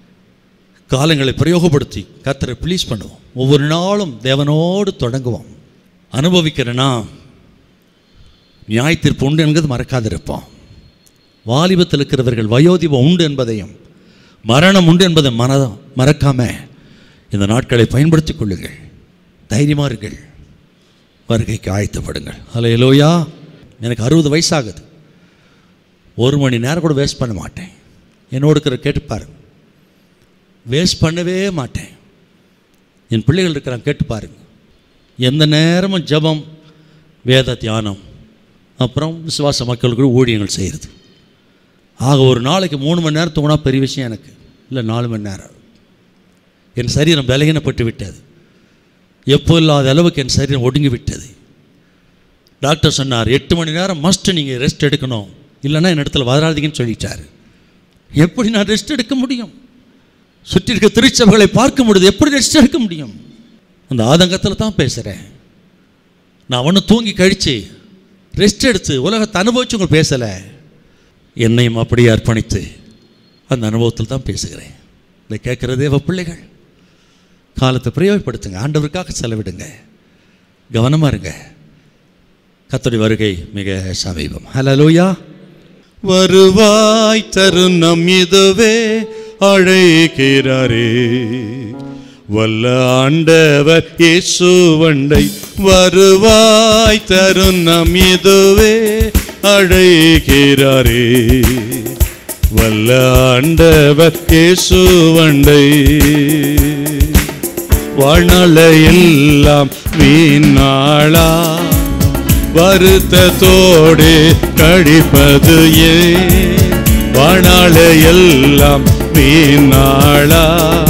[SPEAKER 1] காலங்களை பிரயோகப்படுத்தி கத்தரை ப்ளீஸ் பண்ணுவோம் ஒவ்வொரு நாளும் தேவனோடு தொடங்குவோம் அனுபவிக்கிற நாம் நியாயத்தீர்ப்பு உண்டு என்கிறது மறக்காதிருப்போம் வாலிபத்தில் இருக்கிறவர்கள் வயோதிபம் உண்டு என்பதையும் மரணம் உண்டு என்பதை மன மறக்காம இந்த நாட்களை பயன்படுத்திக் கொள்ளுங்கள் தைரியமா இருங்கள் வருகைக்கு ஆயத்தப்படுங்கள் ஹலோ எலோயா எனக்கு அறுபது வயசாகுது ஒரு மணி நேரம் கூட வேஸ்ட் பண்ண மாட்டேன் என்னோடு இருக்கிற கேட்டுப்பாரு வேஸ்ட் பண்ணவே மாட்டேன் என் பிள்ளைகள் இருக்கிறாங்க கேட்டு பாருங்க எந்த நேரமும் ஜெபம் வேத தியானம் அப்புறம் விசுவாச மக்களுக்கு ஊழியங்கள் செய்கிறது ஆக ஒரு நாளைக்கு மூணு மணி நேரம் தூங்கினா பெரிய விஷயம் எனக்கு இல்லை நாலு மணி நேரம் என் சரீரம் பலகீனப்பட்டு விட்டது எப்போ இல்லாத அளவுக்கு என் சரீரம் ஒடுங்கி விட்டது டாக்டர் சொன்னார் எட்டு மணி நேரம் மஸ்ட் நீங்கள் ரெஸ்ட் எடுக்கணும் இல்லைன்னா என் இடத்துல வராதீங்கன்னு சொல்லிட்டாரு எப்படி நான் ரெஸ்ட் எடுக்க முடியும் சுற்றி இருக்க திருச்சபைகளை பார்க்க முடியுது எப்படி ரெஸ்ட் எடுக்க முடியும் அந்த ஆதங்கத்தில் தான் பேசுகிறேன் நான் ஒன்று தூங்கி கழித்து ரெஸ்ட் எடுத்து உலகத்தை அனுபவிச்சு உங்களுக்கு பேசலை என்னையும் அப்படியே அர்ப்பணித்து அந்த அனுபவத்தில் தான் பேசுகிறேன் இதை கேட்குற தேவ பிள்ளைகள் காலத்தை பிரயோகப்படுத்துங்க ஆண்டவருக்காக செலவிடுங்க கவனமாக இருங்க கத்தோடைய வருகை மிக சமீபம் ஹலலூயா வருவாய் தருணம் இதுவே அழைக்கிறாரே வல்ல ஆண்டவர் இயேசுவண்டை வருவாய் தருணம் இதுவே அழைக்கிறாரே வல்ல ஆண்டவர் இயேசுவண்டை வாழ்நாளையெல்லாம் வீணாளா வருத்தத்தோடு கழிப்பது ஏன் வாழ்நாளையெல்லாம் வீணாளா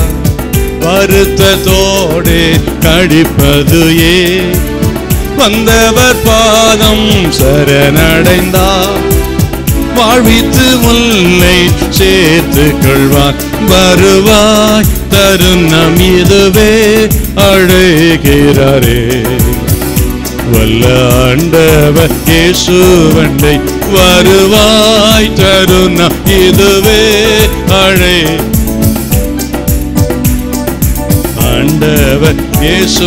[SPEAKER 1] வருத்தத்தோடு கழிப்பது ஏன் வந்தவர் பாதம் சரணடைந்தார் வாழ்வித்து உன்னை சேர்த்து கொள்வார் வருவாய் தருணம் இதுவே அழைகிறாரே வல்ல ஆண்டவர் இயேசுவண்டை வருவாய் தருணம் இதுவே அழை ஆண்டவர்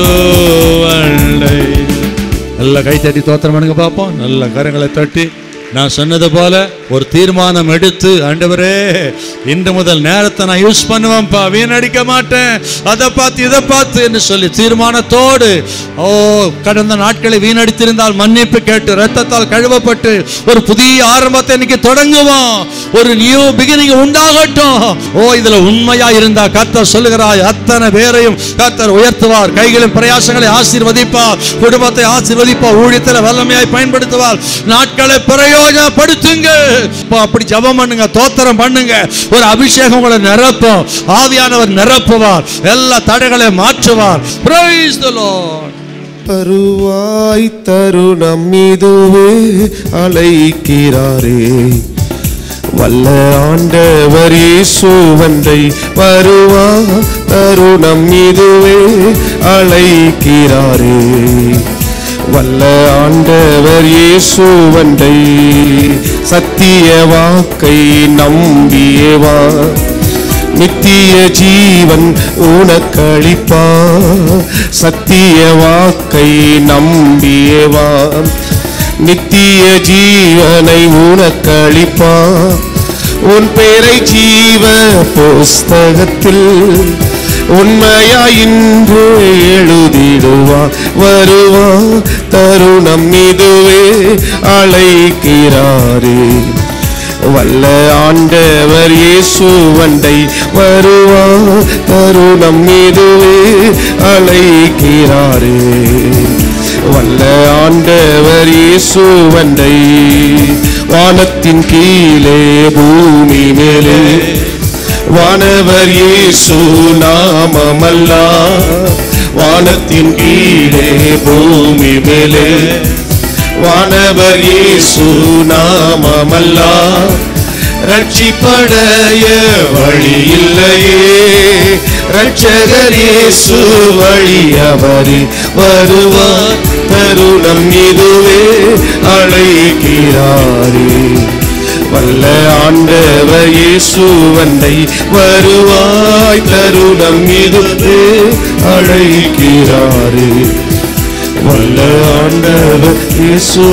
[SPEAKER 1] இயேசுவண்டை நல்ல கை தட்டி தோத்திரம் பண்ணுங்க பார்ப்போம் நல்ல கரங்களை தட்டி நான் சொன்னது போல ஒரு தீர்மானம் எடுத்து ஆண்டவரே இன்று முதல் நேரத்தை நான் யூஸ் பண்ணுவேன்ப்பா வீணடிக்க மாட்டேன் அதை பார்த்து இதை பார்த்து என்று சொல்லி தீர்மானத்தோடு ஓ கடந்த நாட்களை வீணடித்திருந்தால் மன்னிப்பு கேட்டு ரத்தத்தால் கழுவப்பட்டு ஒரு புதிய ஆரம்பத்தை இன்னைக்கு தொடங்குவோம் ஒரு நியூ பிகினிங் உண்டாகட்டும் ஓ இதுல உண்மையா இருந்தா கர்த்தர் சொல்லுகிறாய் அத்தனை பேரையும் கர்த்தர் உயர்த்துவார் கைகளின் பிரயாசங்களை ஆசீர்வதிப்பார் குடும்பத்தை ஆசீர்வதிப்பார் ஊழியத்தில் வல்லமையாய் பயன்படுத்துவார் நாட்களை பிரயோஜனப்படுத்துங்க இப்போ அப்படி ஜெபம் பண்ணுங்க தோத்திரம் பண்ணுங்க ஒரு அபிஷேகம் உங்களை நிரப்பும் ஆவியானவர் நிரப்புவார் எல்லா தடைகளை மாற்றுவார் Praise the Lord.
[SPEAKER 3] தருவாய் தருணம் இதுவே அழைக்கிறாரே வல்ல ஆண்டவர் இயேசுவன்றை வருவா தருணம் இதுவே அழைக்கிறாரே வல்ல ஆண்டவர் இயேசுவன்றை சத்திய வாக்கை நம்பியேவா நித்திய ஜீவன் உனக்களிப்பா சத்திய வாக்கை நம்பியவா நித்திய ஜீவனை உனக்களிப்பா உன் பேரை ஜீவ புஸ்தகத்தில் உண்மையா இன்று எழுதிடுவார் வருவா தருணம் இதுவே அழைக்கிறாரே வல்ல ஆண்டவர் இயேசுவண்டை வருவா தருணம் இதுவே அழைக்கிறாரே வல்ல ஆண்டவர் இயேசுவண்டை வானத்தின் கீழே பூமி மேலே வானவர் இயேசு நாமமல்லா வானத்தின் கீழே பூமி மேலே வானவர் இயேசு நாமமல்லா ரட்சிப்படைய வழி இல்லையே ரட்சகர் இயேசு வழி அவரே வருவார் தருணம் இதுவே அழைக்கிறாரே வல்ல ஆண்டவர் இயேசு வந்தை வருவாய் தருணம் இதுவே அழைக்கிறாரே வல்ல ஆண்டவர் இயேசு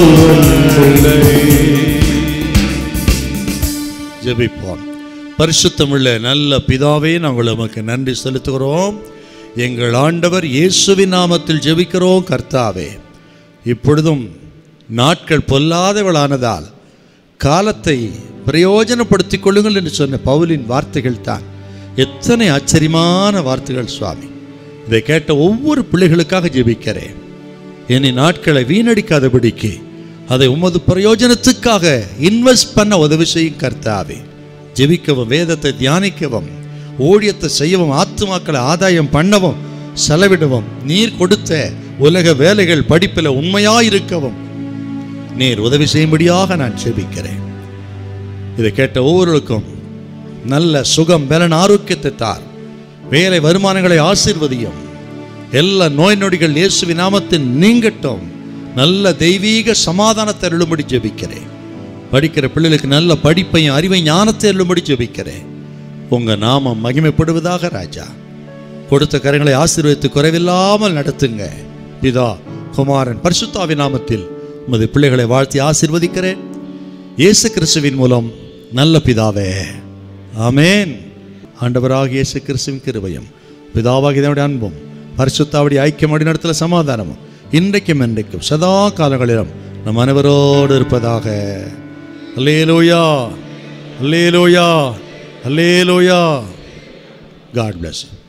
[SPEAKER 1] ஜெபிப்போம் பரிசுத்தமுள்ள நல்ல பிதாவே நாங்கள் உமக்கு நன்றி செலுத்துகிறோம் எங்கள் ஆண்டவர் இயேசுவின் நாமத்தில் ஜெபிக்கிறோம் கர்த்தாவே இப்பொழுதும் நாட்கள் பொல்லாதவளானதால் காலத்தை பிரயோஜனப்படுத்திக் கொள்ளுங்கள் என்று சொன்ன பவுலின் வார்த்தைகள் தான் எத்தனை ஆச்சரியமான வார்த்தைகள் சுவாமி இதை கேட்ட ஒவ்வொரு பிள்ளைகளுக்காக ஜெபிக்கிறேன் இனி நாட்களை வீணடிக்காதபடிக்கு அதை உமது பிரயோஜனத்துக்காக இன்வெஸ்ட் பண்ண உதவி செய்யும் கர்த்தாவே ஜெபிக்கவும் வேதத்தை தியானிக்கவும் ஊழியத்தை செய்யவும் ஆத்துமாக்களை ஆதாயம் பண்ணவும் செலவிடவும் நீர் கொடுத்த உலக வேலைகள் படிப்பில் உண்மையாயிருக்கவும் நீர் உதவி செய்யும்படியாக நான் ஜெபிக்கிறேன் இதை கேட்ட ஒவ்வொருவருக்கும் நல்ல சுகம் பலன் ஆரோக்கியத்தை தார் வேலை வருமானங்களை ஆசீர்வதியும் எல்லா நோய் நொடிகள் இயேசுவின் நாமத்தில் நீங்கட்டும் நல்ல தெய்வீக சமாதானத்தை அருளும்படி ஜெபிக்கிறேன் படிக்கிற பிள்ளைகளுக்கு நல்ல படிப்பையும் அறிவை ஞானத்தை அருளும்படி ஜெபிக்கிறேன் உங்க நாமம் மகிமைப்படுவதாக ராஜா கொடுத்த கரங்களை ஆசீர்வதித்து குறைவில்லாமல் நடத்துங்க பிதா குமாரன் பரிசுத்தாவி நாமத்தில் உமது பிள்ளைகளை வாழ்த்தி ஆசீர்வதிக்கிறேன் இயேசு கிறிஸ்துவின் மூலம் நல்ல பிதாவே ஆமென் ஆண்டவராக இயேசு கிறிஸ்துவின் கிருபையும் பிதாவாகிய தேவனுடைய அன்பும் பரிசுத்தாவுடைய ஐக்கியமடி நடத்தல சமாதானமும் இன்றைக்கும் என்றைக்கும் சதா காலங்களிலும் நம் அனைவரோடு இருப்பதாக hallelujah hallelujah hallelujah God bless you